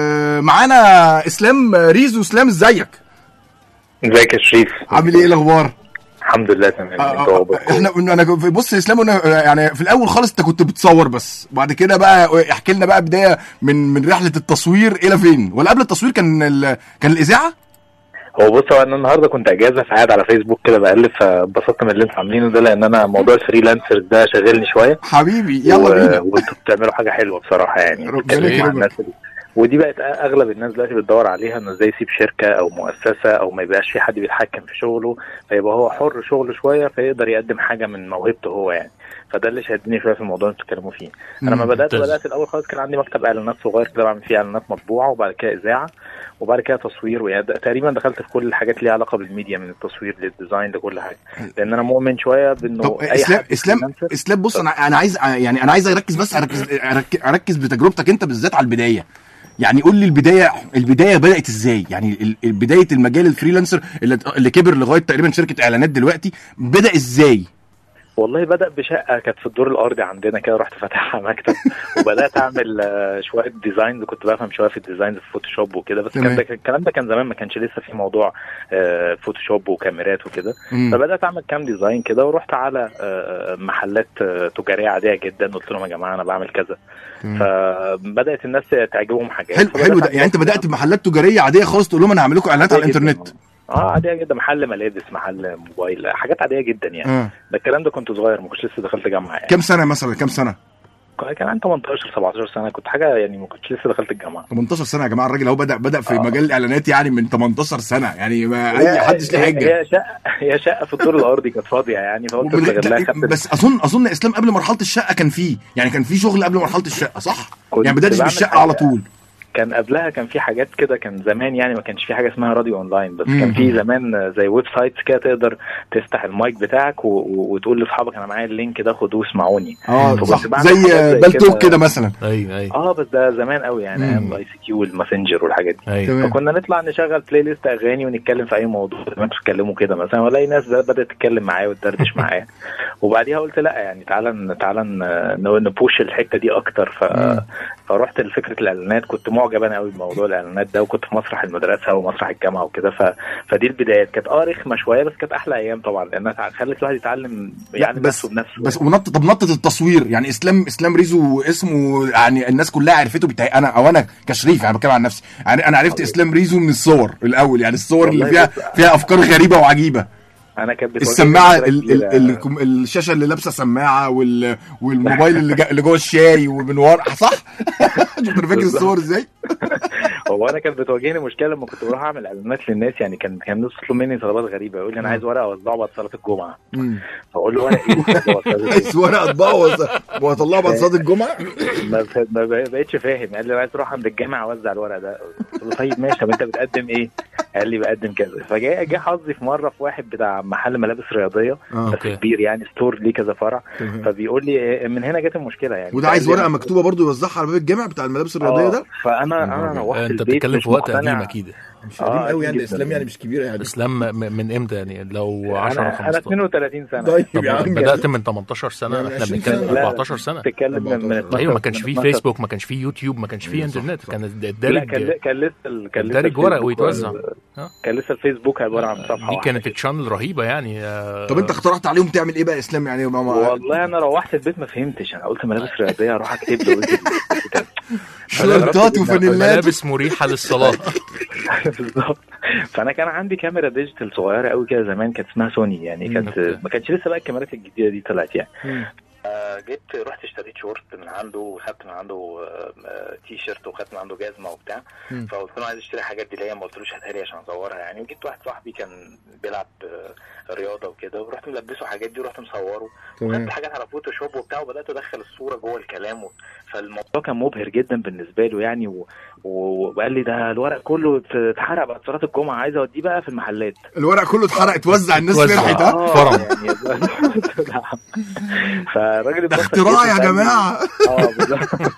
ومعانا اسلام ريزو اسلام ازيك ازيك يا شريف عامل ايه الاخبار الحمد لله تمام آه، انت آه، واضح. احنا انا كنت- بص يا اسلام أنا- يعني في الاول خالص انت كنت بتصور بس وبعد كده بقى احكي لنا بقى بدايه من من رحله التصوير الى فين ولا قبل التصوير كان ال... كان الاذاعه هو بص هو انا النهارده كنت اجازه فقاعد على فيسبوك كده بقلب فاتبسطت من اللي انتوا عاملينه ده لان انا موضوع الفريلانسر ده شاغلني شويه حبيبي يلا و- بينا وانتوا بتعملوا حاجه حلوه بصراحه يعني ربنا بتتكلموا مع يكرمك. الناس دي. ودي بقت اغلب الناس دلوقتي بتدور عليها انه ازاي يسيب شركه او مؤسسه او ما يبقاش في حد بيتحكم في شغله فيبقى هو حر شغله شويه فيقدر يقدم حاجه من موهبته هو يعني فده اللي شدني شويه في الموضوع اللي بتتكلموا فيه انا لما مم، بدات ممتاز. بدات الاول خالص كان عندي مكتب اعلانات صغير كده بعمل فيه اعلانات مطبوعه وبعد كده اذاعه وبعد كده تصوير ويعني ده- تقريبا دخلت في كل الحاجات اللي ليها علاقه بالميديا من التصوير للديزاين لكل حاجه لان انا مؤمن شويه بانه طب اي اسلام حد اسلام freelancer- اسلام بص انا انا عايز يعني انا عايز اركز بس اركز أرك- اركز بتجربتك انت بالذات على البدايه يعني قول لي البدايه البدايه بدات ازاي يعني ال- ال- بدايه المجال الفريلانسر اللي اللي كبر لغايه تقريبا شركه اعلانات دلوقتي بدا ازاي والله بدأ بشقة كانت في الدور الأرضي عندنا كده رحت فاتحها مكتب وبدأت أعمل آه، شوية ديزاينز كنت بفهم شوية في الديزاينز في فوتوشوب وكده بس تمام. كان ده الكلام ده كان زمان ما كانش لسه في موضوع آه، فوتوشوب وكاميرات وكده مم. فبدأت أعمل كام ديزاين كده ورحت على آه، محلات آه، تجارية عادية جدا قلت لهم يا جماعة أنا بعمل كذا مم. فبدأت الناس تعجبهم حاجات حلو فبدأت حلو ده أعمل يعني انت كده. بدات بمحلات تجاريه عاديه خالص تقول لهم انا هعمل لكم اعلانات على عادية جداً. الانترنت اه عادية جدا محل ملابس محل موبايل حاجات عادية جدا يعني آه. ده الكلام ده كنت صغير ما كنتش لسه دخلت جامعة يعني كم سنه مثلا كم سنه كان عندي 18 17 سنه كنت حاجه يعني ما كنتش لسه دخلت الجامعه 18 سنه يا جماعه الراجل اهو بدا بدا في آه. مجال الاعلانات يعني من 18 سنه يعني ما اي هي- حدش ليه هي- حجه هي شقه هي شقه في الدور الارضي كانت فاضيه يعني فقلت ومن- استغلها خدت بس اظن اظن اسلام قبل مرحله الشقه كان فيه يعني كان في شغل قبل مرحله الشقه صح كنت يعني بداتش بعمل بالشقه حاجة. على طول كان قبلها كان في حاجات كده كان زمان يعني ما كانش في حاجه اسمها راديو اونلاين بس مم. كان في زمان زي ويب سايتس كده تقدر تفتح المايك بتاعك و... و... وتقول لاصحابك انا معايا اللينك ده خدوه اسمعوني اه فكنت صح بعمل زي حاجات بلتوك كده مثلا ايوه ايوه اه بس ده زمان قوي يعني مم. ايام الاي سي كيو والماسنجر والحاجات دي ايوه تمام فكنا نطلع نشغل بلاي ليست اغاني ونتكلم في اي موضوع زي ما انتوا بتتكلموا كده مثلا والاقي ناس بقى بدات تتكلم معايا وتدردش معايا وبعديها قلت لا يعني تعالى ن- تعالى ن- نبوش الحته دي اكتر ف... مم. فرحت لفكره الاعلانات كنت معجب انا قوي بموضوع الاعلانات ده وكنت في مسرح المدرسه ومسرح الجامعه وكده ف... فدي البدايات كانت اه رخمه شويه بس كانت احلى ايام طبعا لانها تع- خلت الواحد يتعلم لا يعني بس نفسه بنفسه بس ونط طب نطة التصوير يعني اسلام اسلام ريزو اسمه يعني الناس كلها عرفته بتاعي انا او انا كشريف يعني بتكلم عن نفسي يعني انا عرفت اسلام ريزو من الصور الاول يعني الصور اللي والله فيها بص- فيها افكار غريبه وعجيبه انا كانت بتواجهني السماعه مشكلة ال ال كبيرة. ال الشاشه اللي لابسه سماعه وال والموبايل اللي, جا اللي جوه الشاي ومن ورا صح؟ شفت انا فاكر الصور ازاي؟ هو انا كانت بتواجهني مشكله لما كنت بروح اعمل اعلانات للناس يعني كان كان الناس تطلب مني طلبات غريبه يقول لي انا عايز ورقه اوزعه بعد صلاه الجمعه مم. فاقول له ورقه ايه؟ هو صلاة عايز ورقه اطبعه وأز- واطلعه بعد صلاه الجمعه ما ما بقتش فاهم قال لي انا عايز اروح عند الجامع اوزع الورق ده قلت له طيب ماشي طب انت بتقدم ايه؟ قال لي بقدم كذا فجاء جه حظي في مره في واحد بتاع محل ملابس رياضيه اه بس أوكي. كبير يعني ستور ليه كذا فرع تمام. فبيقول لي إيه، من هنا جت المشكله يعني وده عايز فقال لي ورقه أنا- مكتوبه برضو يوزعها على باب الجامع بتاع الملابس الرياضيه آه، ده فانا انا روحت انت البيت بتتكلم مش في وقت مقتنع. قديم اكيد مش آه، قديم قوي قديم يعني جداً. اسلام يعني مش كبير يعني اسلام م- من امتى يعني لو 10 انا انا 15 32 سنه طيب طب يا عم بدات من 18 سنه يعني احنا 20 بنتكلم سنة. لا، 14 سنه بتتكلم من من 14. ايوه ما كانش فيه 12 فيسبوك ما كانش فيه يوتيوب ما كانش فيه أيوة، صح، انترنت صح. كان لا الدارج كان كان لسه ال- كان لسه الدارج ورق الفيسبوك ويتوزع. وال- ها؟ كان لسه الفيسبوك عباره عن صفحه دي واحدة كانت كده. تشانل رهيبه يعني آه، طب انت اقترحت عليهم تعمل ايه بقى اسلام يعني ما ما والله انا روحت البيت ما فهمتش انا قلت ملابس رياضيه اروح اكتب له قلت شورتات وفانيلات ملابس مريحه للصلاه بالظبط فانا كان عندي كاميرا ديجيتال صغيره قوي كده زمان كانت اسمها سوني يعني كانت أوكي. ما كانتش لسه بقى الكاميرات الجديده دي طلعت يعني مم. آه، جيت رحت اشتريت شورت من عنده وخدت من عنده آه، آه، تي شيرت وخدت من عنده جزمه وبتاع مم. فقلت له عايز اشتري حاجات دي ليا ما قلتلوش هاتها لي عشان اصورها يعني وجيت واحد صاحبي كان بيلعب آه، رياضه وكده ورحت ملبسه حاجات دي ورحت مصوره تمام وخدت حاجات على فوتوشوب وبتاع وبدات ادخل الصوره جوه الكلام و... فالموضوع كان مبهر جدا بالنسبه له يعني و... و... وقال لي ده الورق كله اتحرق بعد صلاه الجمعه عايز اوديه بقى في المحلات الورق كله اتحرق اتوزع الناس اتوزع. فرحت ها آه، فرم. يعني فالراجل ده اتبسط اختراع جداً يا بقى. جماعه اه بالظبط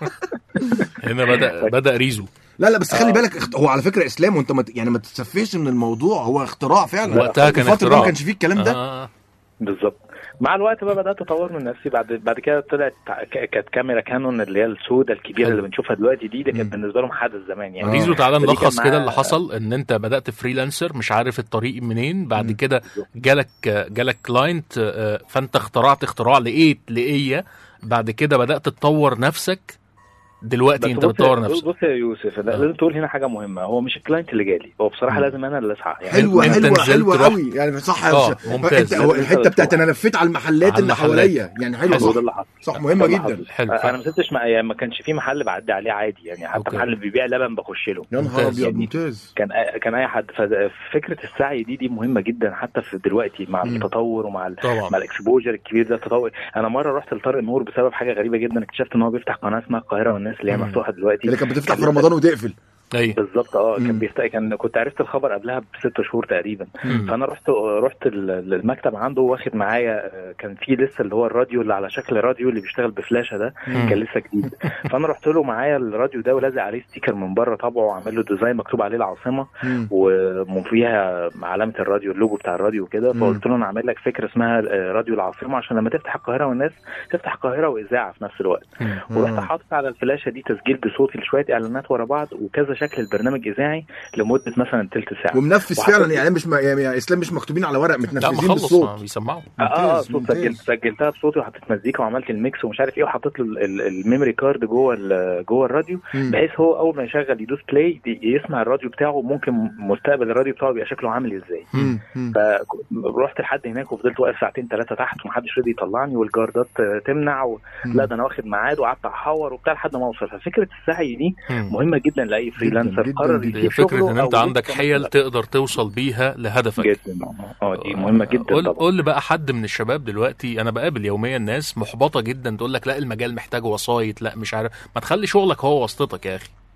هنا بدا بدا ريزو لا لا بس خلي آه. بالك اخت- هو على فكره اسلام وانت ما ت- يعني ما تتسفهش من الموضوع هو اختراع فعلا وقتها كان الفترة ده ما اختراع. كانش فيه الكلام ده آه. بالظبط مع الوقت بقى بدات اطور من نفسي بعد بعد كده طلعت ك- كانت كاميرا كانون اللي هي السوداء الكبيره حلو. اللي بنشوفها دلوقتي دي ده مم. كانت بالنسبه لهم حدث زمان يعني ريزو تعالى فدي كان نلخص كده معاها- اللي حصل ان انت بدات فريلانسر مش عارف الطريق منين بعد مم. كده جالك جالك كلاينت آه، فانت اخترعت اختراع لقيت لقيه بعد كده بدات تطور نفسك دلوقتي بس انت بص- بتطور بص- نفسك بص يا يوسف لا آه. لازم تقول هنا حاجه مهمه هو مش الكلاينت اللي جالي هو بصراحه مم. لازم انا اللي اسعى يعني حلوه انت حلوه نزلت حلوه رحت. قوي يعني صح يا اه، باشا. ممتاز. انت هو الحته بتاعت انا لفيت على المحلات على اللي المحلات. حواليا يعني حلوه حلو. هو ده صح اللي حصل صح مهمه ده اللي جدا حصل. حلو انا ما سبتش ما, يعني ما كانش في محل بعدي عليه عادي يعني حتى أوكي. محل بيبيع لبن بخش له يا نهار ممتاز. ابيض ممتاز كان كان اي حد ففكره السعي دي دي مهمه جدا حتى في دلوقتي مع مم. التطور ومع ال... طبعا مع الاكسبوجر الكبير ده التطور انا مره رحت لطارق نور بسبب حاجه غريبه جدا اكتشفت ان هو بيفتح قناه اسمها القاهره والناس اللي هي مم. مفتوحه دلوقتي اللي كانت بتفتح في كان- رمضان وتقفل ايوه بالظبط اه مم. كان بيفتح كان كنت عرفت الخبر قبلها بست شهور تقريبا مم. فانا رحت رحت ال- المكتب عنده واخد معايا آه، كان في لسه اللي هو الراديو اللي على شكل راديو اللي بيشتغل بفلاشه ده مم. كان لسه جديد فانا رحت له معايا الراديو ده ولازق عليه ستيكر من بره طبعه وعامل له ديزاين مكتوب عليه العاصمه مم. وفيها علامه الراديو اللوجو بتاع الراديو وكده مم. فقلت له انا عامل لك فكره اسمها آه، راديو العاصمه عشان لما تفتح القاهره والناس تفتح القاهره واذاعه في نفس الوقت مم. ورحت مم. حاطط على الفلاشه دي تسجيل بصوتي لشويه اعلانات ورا بعض وكذا شكل البرنامج اذاعي لمده مثلا تلت ساعه ومنفذ وحطيت- فعلا يعني مش ما يعني يعني اسلام مش مكتوبين على ورق لا متنفذين مخلص بالصوت آه، بيسمعوا اه اه ممتاز، صوت ممتاز. سجلت سجلتها بصوتي وحطيت مزيكا وعملت الميكس ومش عارف ايه وحطيت له ال- ال- الميموري كارد جوه ال- جوه الراديو مم. بحيث هو اول ما يشغل يدوس بلاي يسمع الراديو بتاعه ممكن مستقبل الراديو بتاعه بيبقى شكله عامل ازاي مم. مم. فرحت لحد هناك وفضلت واقف ساعتين ثلاثه تحت ومحدش رضي يطلعني والجاردات تمنع و... لا ده انا واخد ميعاد وقعدت احور وبتاع لحد ما اوصل ففكره السعي دي مم. مهمه جدا لاي فريلانسر جداً، قرر جداً. هي يسيب فكره شغله ان انت أو عندك لسه حيل مثلاً. تقدر توصل بيها لهدفك جدا اه دي مهمه جدا قول طبعا قول لي بقى حد من الشباب دلوقتي انا بقابل يوميا ناس محبطه جدا تقول لك لا المجال محتاج وسايط لا مش عارف ما تخلي شغلك هو واسطتك يا اخي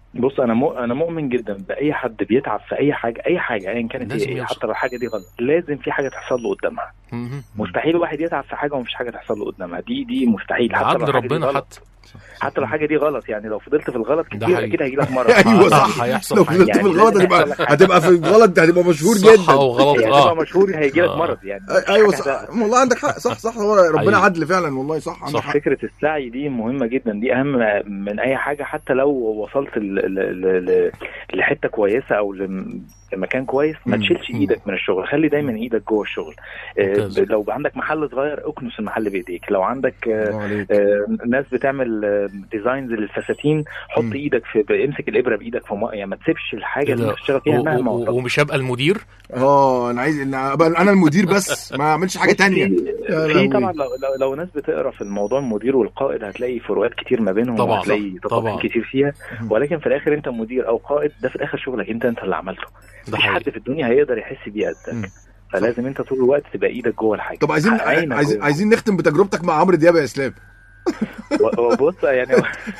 بص انا مو انا مؤمن جدا باي حد بيتعب في اي حاجه اي حاجه ايا كانت هي لازم ايه يوصل. حتى لو الحاجه دي غلط لازم في حاجه تحصل له قدامها مهم. مستحيل واحد يتعب في حاجه ومفيش حاجه تحصل له قدامها دي دي مستحيل ده حتى عدل لو الحاجة دي ربنا غلط. حتى حتى لو الحاجه دي غلط يعني لو فضلت في الغلط ده كتير حقيقي. اكيد هيجي لك مرض ايوه صح هيحصل لو حاجة. فضلت يعني في الغلط لازم هتبقى يحصل لك حاجة. هتبقى في الغلط هتبقى مشهور صح جدا او غلط يعني اه تبقى مشهور هيجي لك آه. مرض يعني ايوه حاجة صح والله عندك حق صح صح هو ربنا حقيقي. عدل فعلا والله صح عندك صح. حق فكرة السعي دي مهمة جدا دي أهم من أي حاجة حتى لو وصلت ل- ل- ل- ل- لحتة كويسة أو لم- لمكان كويس ما مم. تشيلش مم. إيدك من الشغل خلي دايما إيدك جوه الشغل آه، ممتاز. لو عندك محل صغير اكنس المحل بإيديك لو عندك آه، الله عليك آه، ناس بتعمل آه، ديزاينز للفساتين حط مم. ايدك في امسك الابره بايدك في ميه يعني ما تسيبش الحاجه اللي كده. انت بتشتغل فيها و- مهما و- وصلت ومش هبقى المدير اه انا عايز إن ابقى انا المدير بس ما اعملش حاجه تانية يا في لهوي. طبعا لو, لو, لو ناس بتقرا في الموضوع المدير والقائد هتلاقي فروقات كتير ما بينهم طبعا، وهتلاقي طبعا. تفاصيل كتير فيها مم. ولكن في الاخر انت مدير او قائد ده في الاخر شغلك انت انت اللي عملته ده مفيش حد حقيقي في الدنيا هيقدر يحس بيه مم. قدك فلازم انت طول الوقت تبقى ايدك جوه الحاجه طب عايزين عينك عايزين جوه. عايزين نختم بتجربتك مع عمرو دياب يا اسلام و- بص يعني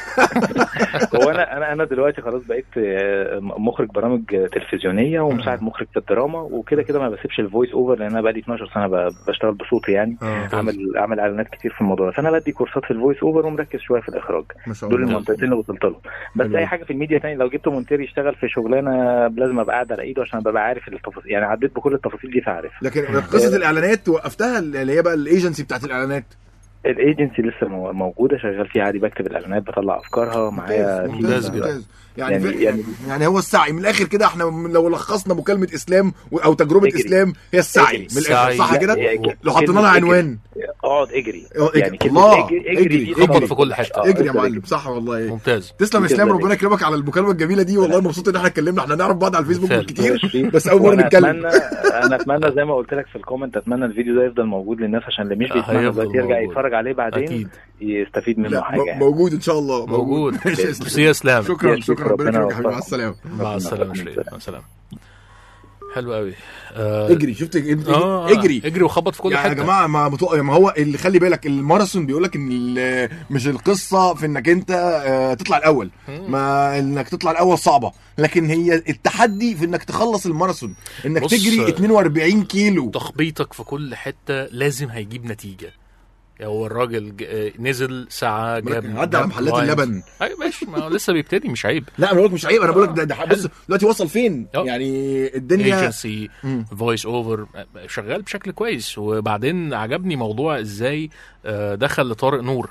هو انا انا انا دلوقتي خلاص بقيت آه، مخرج برامج تلفزيونيه ومساعد مخرج في الدراما وكده كده ما بسيبش الفويس اوفر لان انا بقالي 12 سنه ب- بشتغل بصوتي يعني اه اعمل اعمل اعلانات كتير في الموضوع ده فانا بدي كورسات في الفويس اوفر ومركز شويه في الاخراج ما شاء دول الله المنطقتين اللي وصلت لهم بس حلو. اي حاجه في الميديا تاني لو جبت مونتير يشتغل في شغلانه لازم ابقى قاعد على ايده عشان ببقى عارف التفاصيل يعني عديت بكل التفاصيل دي فعارف لكن قصه الاعلانات وقفتها اللي هي بقى الايجنسي بتاعت الاعلانات الايجنسي لسه مو- موجوده شغال فيها عادي بكتب الاعلانات بطلع افكارها معايا ممتاز تيم. ممتاز ممتاز جدا. ممتاز يعني يعني- يعني, يعني- يعني هو السعي من الاخر كده احنا لو لخصنا مكالمه اسلام و- او تجربه اجري. اسلام هي السعي اجري. من الاخر السعي. صح لا، كده هي ك- لو حطينا كلمة لها اجري. عنوان اقعد اجري اه، اجري. يعني كلمة الله. اجري اجري. اجري دي خبط خلاص. في كل حتة. اه، اجري يا افضل معلم صح والله ممتاز تسلم يا اسلام تفضل ربنا يكرمك على المكالمه الجميله دي والله مبسوط ان احنا اتكلمنا احنا نعرف بعض على الفيسبوك فعلا. كتير بس اول مره وأنا نتكلم اتمنى انا اتمنى زي ما قلت لك في الكومنت اتمنى الفيديو ده يفضل موجود للناس عشان اللي مش آه، بيتمنى هيفضل دلوقتي يرجع موجود. يتفرج عليه بعدين اكيد يستفيد منه لا حاجه م- يعني. موجود ان شاء الله موجود ماشي يا ميرسي يا اسلام شكرا يا شكرا ربنا ربنا يكرمك يا حبيبي مع يوفقك. السلامه مع السلامه شريف مع السلامه حلو قوي آه، اجري شفت اجري, آه، اجري. اجري وخبط في كل يعني حته يا جماعه ما بتوق... ما هو اللي خلي بالك الماراثون بيقول لك ان ال- مش القصه في انك انت آه، تطلع الاول ما انك تطلع الاول صعبه لكن هي التحدي في انك تخلص الماراثون انك بص، تجري 42 كيلو تخبيطك في كل حته لازم هيجيب نتيجه هو الراجل ج- آه، نزل ساعه جاب عدى على جاب محلات clients. اللبن ايوه ماشي ما هو لسه بيبتدي مش عيب لا انا بقول لك مش عيب انا بقول لك ده, ده بص دلوقتي وصل فين اه. يعني الدنيا ايجنسي مم. فويس اوفر شغال بشكل كويس وبعدين عجبني موضوع ازاي آه، دخل لطارق نور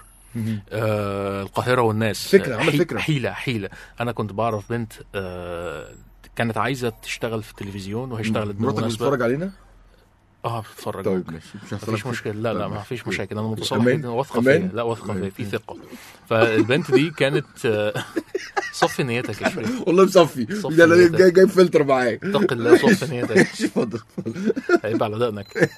آه، القاهره والناس فكرة، عمل حي- فكرة. حيله حيله انا كنت بعرف بنت آه، كانت عايزه تشتغل في التلفزيون وهي اشتغلت مراتك بالمناسبه بتتفرج علينا اه بتتفرج طيب ماشي مش ما فيش مشكله لا لا ما فيش مشاكل انا متصالح أمان؟ جدا واثقه أمان؟ فيا لا واثقه أمان. فيا في ثقه فالبنت دي كانت آه، صفي نيتك يا شريف والله مصفي صفي ده انا نيتك. جاي جايب فلتر معايا اتق الله صفي نيتك ماشي اتفضل اتفضل. عيب على دقنك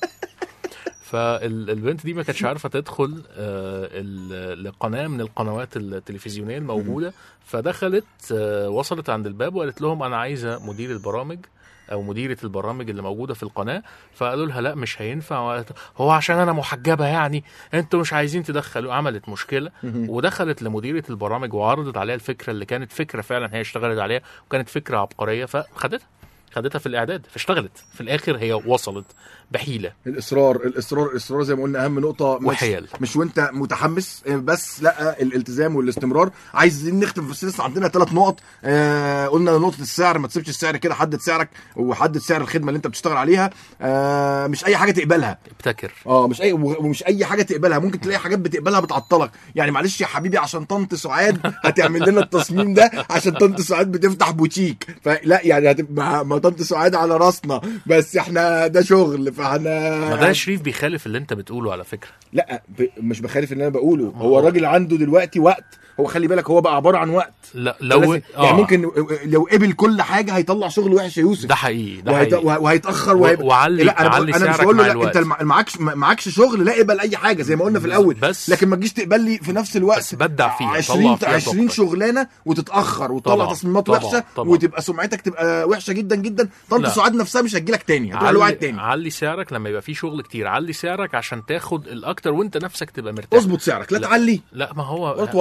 فالبنت دي ما كانتش عارفه تدخل آه، ال- لقناه من القنوات التلفزيونيه الموجوده فدخلت آه، وصلت عند الباب وقالت لهم انا عايزه مدير البرامج او مديره البرامج اللي موجوده في القناه فقالوا لها لا مش هينفع وقالت هو عشان انا محجبه يعني انتوا مش عايزين تدخلوا عملت مشكله ودخلت لمديره البرامج وعرضت عليها الفكره اللي كانت فكره فعلا هي اشتغلت عليها وكانت فكره عبقريه فخدتها خدتها في الاعداد فاشتغلت في الاخر هي وصلت بحيله الاصرار الاصرار الاصرار زي ما قلنا اهم نقطه مش وحيل. مش وانت متحمس بس لا الالتزام والاستمرار عايزين نختم في لسه عندنا ثلاث نقط آه قلنا نقطه السعر ما تسيبش السعر كده حدد سعرك وحدد سعر الخدمه اللي انت بتشتغل عليها آه مش اي حاجه تقبلها ابتكر اه مش اي ومش اي حاجه تقبلها ممكن تلاقي حاجات بتقبلها بتعطلك يعني معلش يا حبيبي عشان طنط سعاد هتعمل لنا التصميم ده عشان طنط سعاد بتفتح بوتيك فلا يعني هتبقى ما طنط سعاد على راسنا بس احنا ده شغل فاحنا ما ده يا شريف بيخالف اللي انت بتقوله على فكره لا ب... مش بخالف اللي انا بقوله هو الراجل عنده دلوقتي وقت هو خلي بالك هو بقى عباره عن وقت لا لو لازم- يعني ممكن لو قبل كل حاجه هيطلع شغل وحش يا يوسف ده حقيقي ده وهيت... حقيقي وه- وهيتاخر و- وهيبقى وعلي- لا انا, علي بقول- انا مش سعرك بقول له مع لا الوقت. انت الم- معكش معكش شغل لا اقبل اي حاجه زي ما قلنا في الاول بس- لكن ما تجيش تقبل لي في نفس الوقت بس بدع فيها، 20 طلع فيها 20 طاقتك. شغلانه وتتاخر وتطلع طبعا، تصميمات طبعا، وحشه طبعا. وتبقى سمعتك تبقى وحشه جدا جدا طنط لا. سعاد نفسها مش هتجيلك تاني هتبقى الواحد علي, تاني علي سعرك لما يبقى في شغل كتير علي سعرك عشان تاخد الاكتر وانت نفسك تبقى مرتاح اظبط سعرك لا لا. تعلي لا ما هو ولا توطي. ه-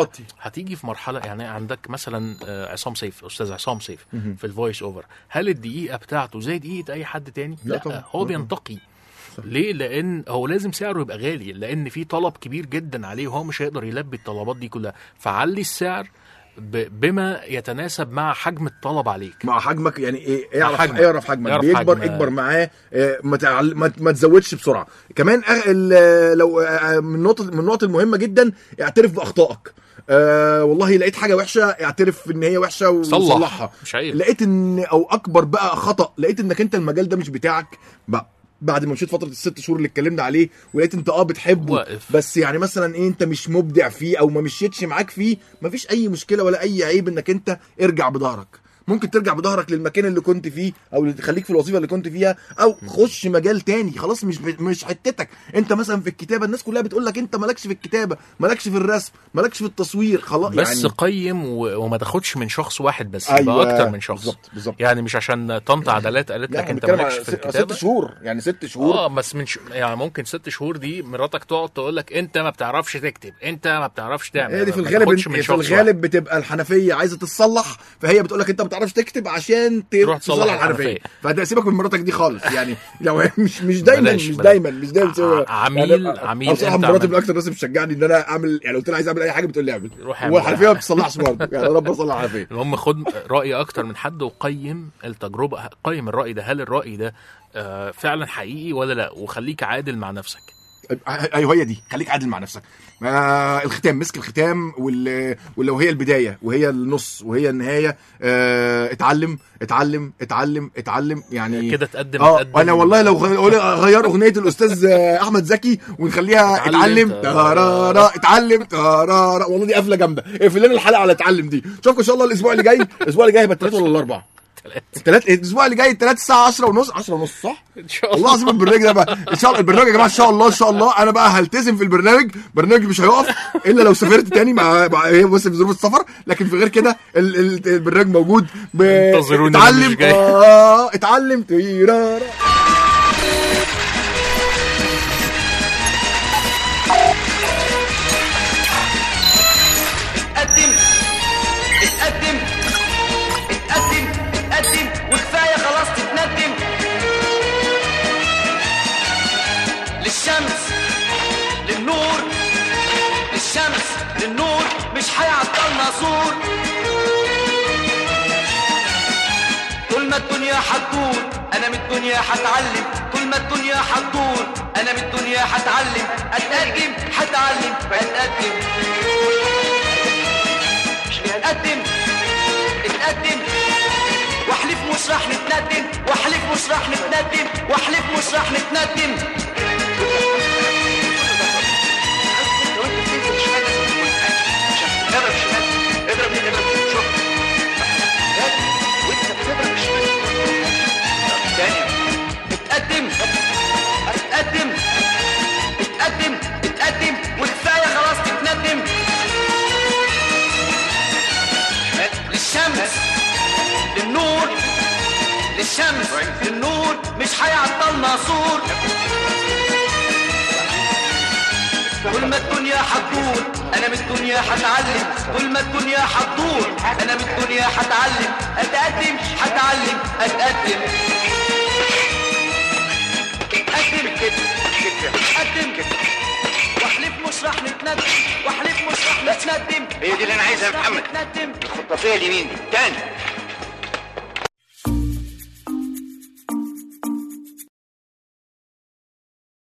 هتيجي في مرحله يعني عندك مثلا آه، عصام سيف استاذ عصام سيف مهم. في الفويس اوفر هل الدقيقه بتاعته زي دقيقه اي حد تاني لا طبعا. هو بينتقي ليه لان هو لازم سعره يبقى غالي لان في طلب كبير جدا عليه وهو مش هيقدر يلبي الطلبات دي كلها فعلي السعر ب- بما يتناسب مع حجم الطلب عليك مع حجمك يعني ايه مع اعرف حجمك. اعرف حجمك اعرف بيكبر حجم. اكبر معاه آه، ما تعل- ما ما تزودش بسرعه كمان أغ- ال- لو آه، من النقط من النقط المهمه جدا اعترف باخطائك آه والله لقيت حاجه وحشه اعترف ان هي وحشه صلح. وصلحها مش عيب. لقيت ان او اكبر بقى خطا لقيت انك انت المجال ده مش بتاعك بقى بعد ما مشيت فتره الست شهور اللي اتكلمنا عليه ولقيت انت اه بتحبه واقف. بس يعني مثلا ايه انت مش مبدع فيه او ما مشيتش معاك فيه مفيش اي مشكله ولا اي عيب انك انت ارجع بظهرك ممكن ترجع بظهرك للمكان اللي كنت فيه او اللي تخليك في الوظيفه اللي كنت فيها او خش مجال تاني خلاص مش مش حتتك انت مثلا في الكتابه الناس كلها بتقول لك انت مالكش في الكتابه مالكش في الرسم مالكش في التصوير خلاص بس يعني قيم و... وما تاخدش من شخص واحد بس أيوة، يبقى اكتر من شخص بالظبط بالظبط يعني مش عشان طنط عدلات قالت لا لك احنا انت بنتكلم مالكش على في ست- الكتابه ست شهور يعني ست شهور اه بس من ش... يعني ممكن ست شهور دي مراتك تقعد تقول لك انت ما بتعرفش تكتب انت ما بتعرفش تعمل هي دي في ما الغالب تاخدش من في شخص الغالب بتبقى الحنفيه عايزه تتصلح فهي بتقول لك انت ما بتعرفش تكتب عشان ت- تروح تصلح تصلح الحنفية. الحنفيه فده سيبك من مراتك دي خالص يعني لو هي مش مش دايما بلاش- مش بلاش. دايما مش دايما بتبقى- ع- عميل- يعني عميل أنا بصراحه أنت مراتي عملت. من اكتر الناس اللي بتشجعني ان انا اعمل يعني قلت لها عايز اعمل اي حاجه بتقول لي اعمل روح اعمل والحنفيه أي ما بتصلحش برضه يعني انا بصلح الحنفيه المهم خد راي اكتر من حد وقيم التجربه قيم الراي ده هل الراي ده آه، فعلا حقيقي ولا لا وخليك عادل مع نفسك ايوه هي دي خليك عادل مع نفسك آه الختام مسك الختام وال... ولو هي البدايه وهي النص وهي النهايه آه اتعلم اتعلم اتعلم اتعلم يعني كده تقدم اه تقدم انا والله لو غ- غير اغنيه الاستاذ آه، احمد زكي ونخليها اتعلم اتعلم ترارا اتعلم ترارا والله دي قفله جامده اقفل لنا الحلقه على اتعلم دي نشوفكم ان شاء الله الاسبوع اللي جاي الاسبوع اللي جاي هيبقى الثلاث ولا الاربع الثلاث الاسبوع اللي جاي الثلاث الساعه 10 ونص 10 ونص صح ان شاء والله العظيم البرنامج ده بقى ان شاء الله البرنامج يا جماعه ان شاء الله ان شاء الله انا بقى هلتزم في البرنامج برنامج مش هيقف الا لو سافرت تاني مع مع- هي بس في ظروف السفر لكن في غير كده ال- ال- البرنامج موجود ب- انتظروني أنا اتعلم مش جاي. اه اتعلم تيرارا اتقدم اتقدم اتقدم اتقدم وكفايه خلاص تتندم للشمس للنور للشمس للنور مش هيعطلنا سور طول ما الدنيا هتدور انا من الدنيا هتعلم طول ما الدنيا هتدور انا من الدنيا هتعلم اتقدم هتعلم اتقدم اتقدم اتقدم واحلف مش راح نتندم واحلف مش راح نتندم واحلف مش راح نتندم اضرب شمال اضرب يمين اضرب شوف وانت بتضرب الشمال تاني اتقدم اتقدم اتقدم اتقدم وكفايه خلاص تتندم للشمس للنور للشمس للنور مش هيعطلنا سور طول ما الدنيا هتدور انا من الدنيا هتعلم طول ما الدنيا هتدور انا من الدنيا هتعلم اتقدم هتعلم اتقدم اتقدم اتقدم واحلف مش راح نتندم واحلف مش راح نتندم هي دي اللي انا عايزها يا محمد نتندم الخطافيه اليمين دي تاني